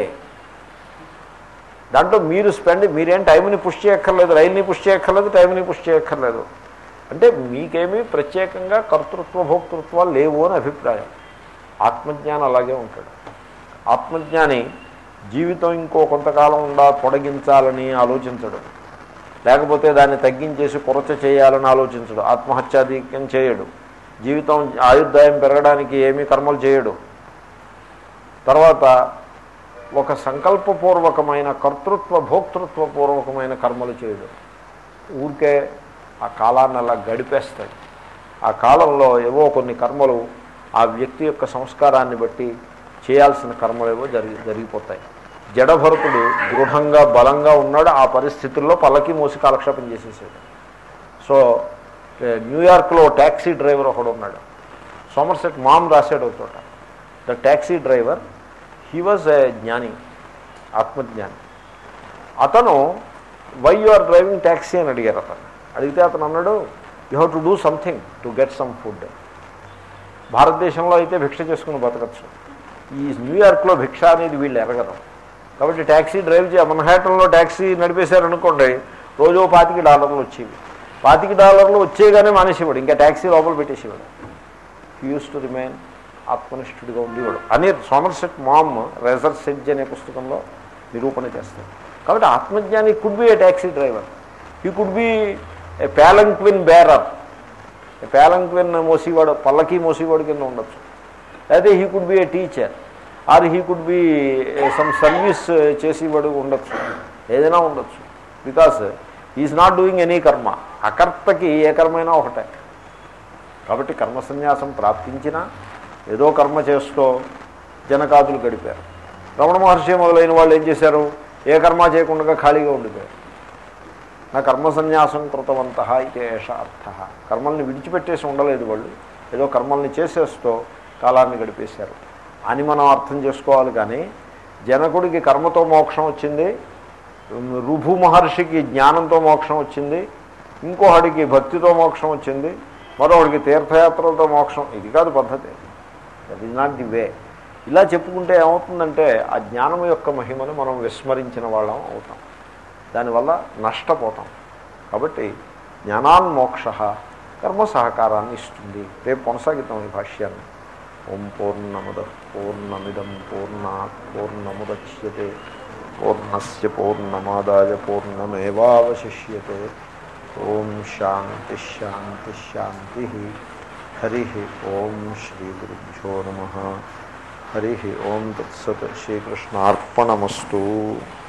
దాంట్లో మీరు స్పెండ్ మీరేం టైంని పుష్ చేయక్కర్లేదు రైల్ని పుష్ చేయక్కర్లేదు టైంని పుష్ చేయక్కర్లేదు అంటే మీకేమీ ప్రత్యేకంగా కర్తృత్వ భోక్తృత్వాలు లేవు అని అభిప్రాయం ఆత్మజ్ఞానం అలాగే ఉంటాడు ఆత్మజ్ఞాని జీవితం ఇంకో కొంతకాలం ఉండా పొడిగించాలని ఆలోచించడు లేకపోతే దాన్ని తగ్గించేసి కొరత చేయాలని ఆలోచించడు ఆత్మహత్యాధిక్యం చేయడు జీవితం ఆయుర్దాయం పెరగడానికి ఏమీ కర్మలు చేయడు తర్వాత ఒక సంకల్పపూర్వకమైన కర్తృత్వ భోక్తృత్వ పూర్వకమైన కర్మలు చేయడు ఊరికే ఆ కాలాన్ని అలా గడిపేస్తాడు ఆ కాలంలో ఏవో కొన్ని కర్మలు ఆ వ్యక్తి యొక్క సంస్కారాన్ని బట్టి చేయాల్సిన కర్మలు ఏవో జరిగి జరిగిపోతాయి జడభరతుడు దృఢంగా బలంగా ఉన్నాడు ఆ పరిస్థితుల్లో పల్లకి మోసి కాలక్షేపం చేసేసాడు సో ఏ, న్యూయార్క్లో ట్యాక్సీ డ్రైవర్ ఒకడు ఉన్నాడు సోమర్సెట్ మామ్ రాశాడు ఒక చోట the taxi driver he was a jnani ఆత్మజ్ఞాని అతను why you are driving taxi అని అడిగారు అతను అడిగితే అతను అన్నాడు you have to do something to get some food భారతదేశంలో అయితే భిక్ష చేసుకుని బతకచ్చు ఈ న్యూయార్క్లో భిక్ష అనేది వీళ్ళు ఎరగరు కాబట్టి ట్యాక్సీ డ్రైవ్ చే మన్హాటన్లో ట్యాక్సీ నడిపేశారనుకోండి రోజు పాతిక డాలర్లు వచ్చేవి పాతిక డాలర్లు వచ్చేగానే మానేసేవాడు ఇంకా ట్యాక్సీ లోపల పెట్టేసేవాడు యూస్ టు రిమైన్ ఆత్మనిష్ఠుడిగా ఉండేవాడు అని సోమర్సెట్ మామ్ రెజర్ సెడ్జ్ అనే పుస్తకంలో నిరూపణ చేస్తాడు కాబట్టి ఆత్మజ్ఞాని could be a taxi driver he could be a palanquin bearer palanquin మోసేవాడు పల్లకి మోసేవాడు కింద ఉండొచ్చు అయితే he could be a teacher or he could be some service చేసేవాడు ఉండొచ్చు ఏదైనా ఉండొచ్చు because is not doing any karma అకర్తకి ఏ కర్మైనా ఒకటే కాబట్టి కర్మ సన్యాసం ప్రాప్తించినా ఏదో కర్మ చేస్తూ జనకాదులు గడిపారు రమణ మహర్షి మొదలైన వాళ్ళు ఏం చేశారు ఏ కర్మ చేయకుండా ఖాళీగా ఉండిపోయారు నా కర్మ సన్యాసం కృతవంత ఇది ఏష అర్థ కర్మల్ని విడిచిపెట్టేసి ఉండలేదు వాళ్ళు ఏదో కర్మల్ని చేసేస్తూ కాలాన్ని గడిపేశారు అని మనం అర్థం చేసుకోవాలి కానీ జనకుడికి కర్మతో మోక్షం వచ్చింది రుభు మహర్షికి జ్ఞానంతో మోక్షం వచ్చింది ఇంకోహడికి భక్తితో మోక్షం వచ్చింది మరొకడికి తీర్థయాత్రలతో మోక్షం ఇది కాదు పద్ధతి that is not the way ఇలా చెప్పుకుంటే ఏమవుతుందంటే ఆ జ్ఞానం యొక్క మహిమను మనం విస్మరించిన వాళ్ళం అవుతాం దానివల్ల నష్టపోతాం కాబట్టి జ్ఞానాన్మోక్ష కర్మ సహకారాన్ని ఇస్తుంది రేపు కొనసాగిద్దాం ఈ భాష్యాన్ని ఓం పూర్ణముద పూర్ణమిదం పూర్ణా పూర్ణముద్యతే పూర్ణస్ పూర్ణమాదాయ పూర్ణమేవాశిష్యతే ఓం శాంతి శాంతి శాంతి హరి ఓం శ్రీ గురుభ్యో నమ హరి ఓం తత్సత్ శ్రీకృష్ణార్పణమస్తు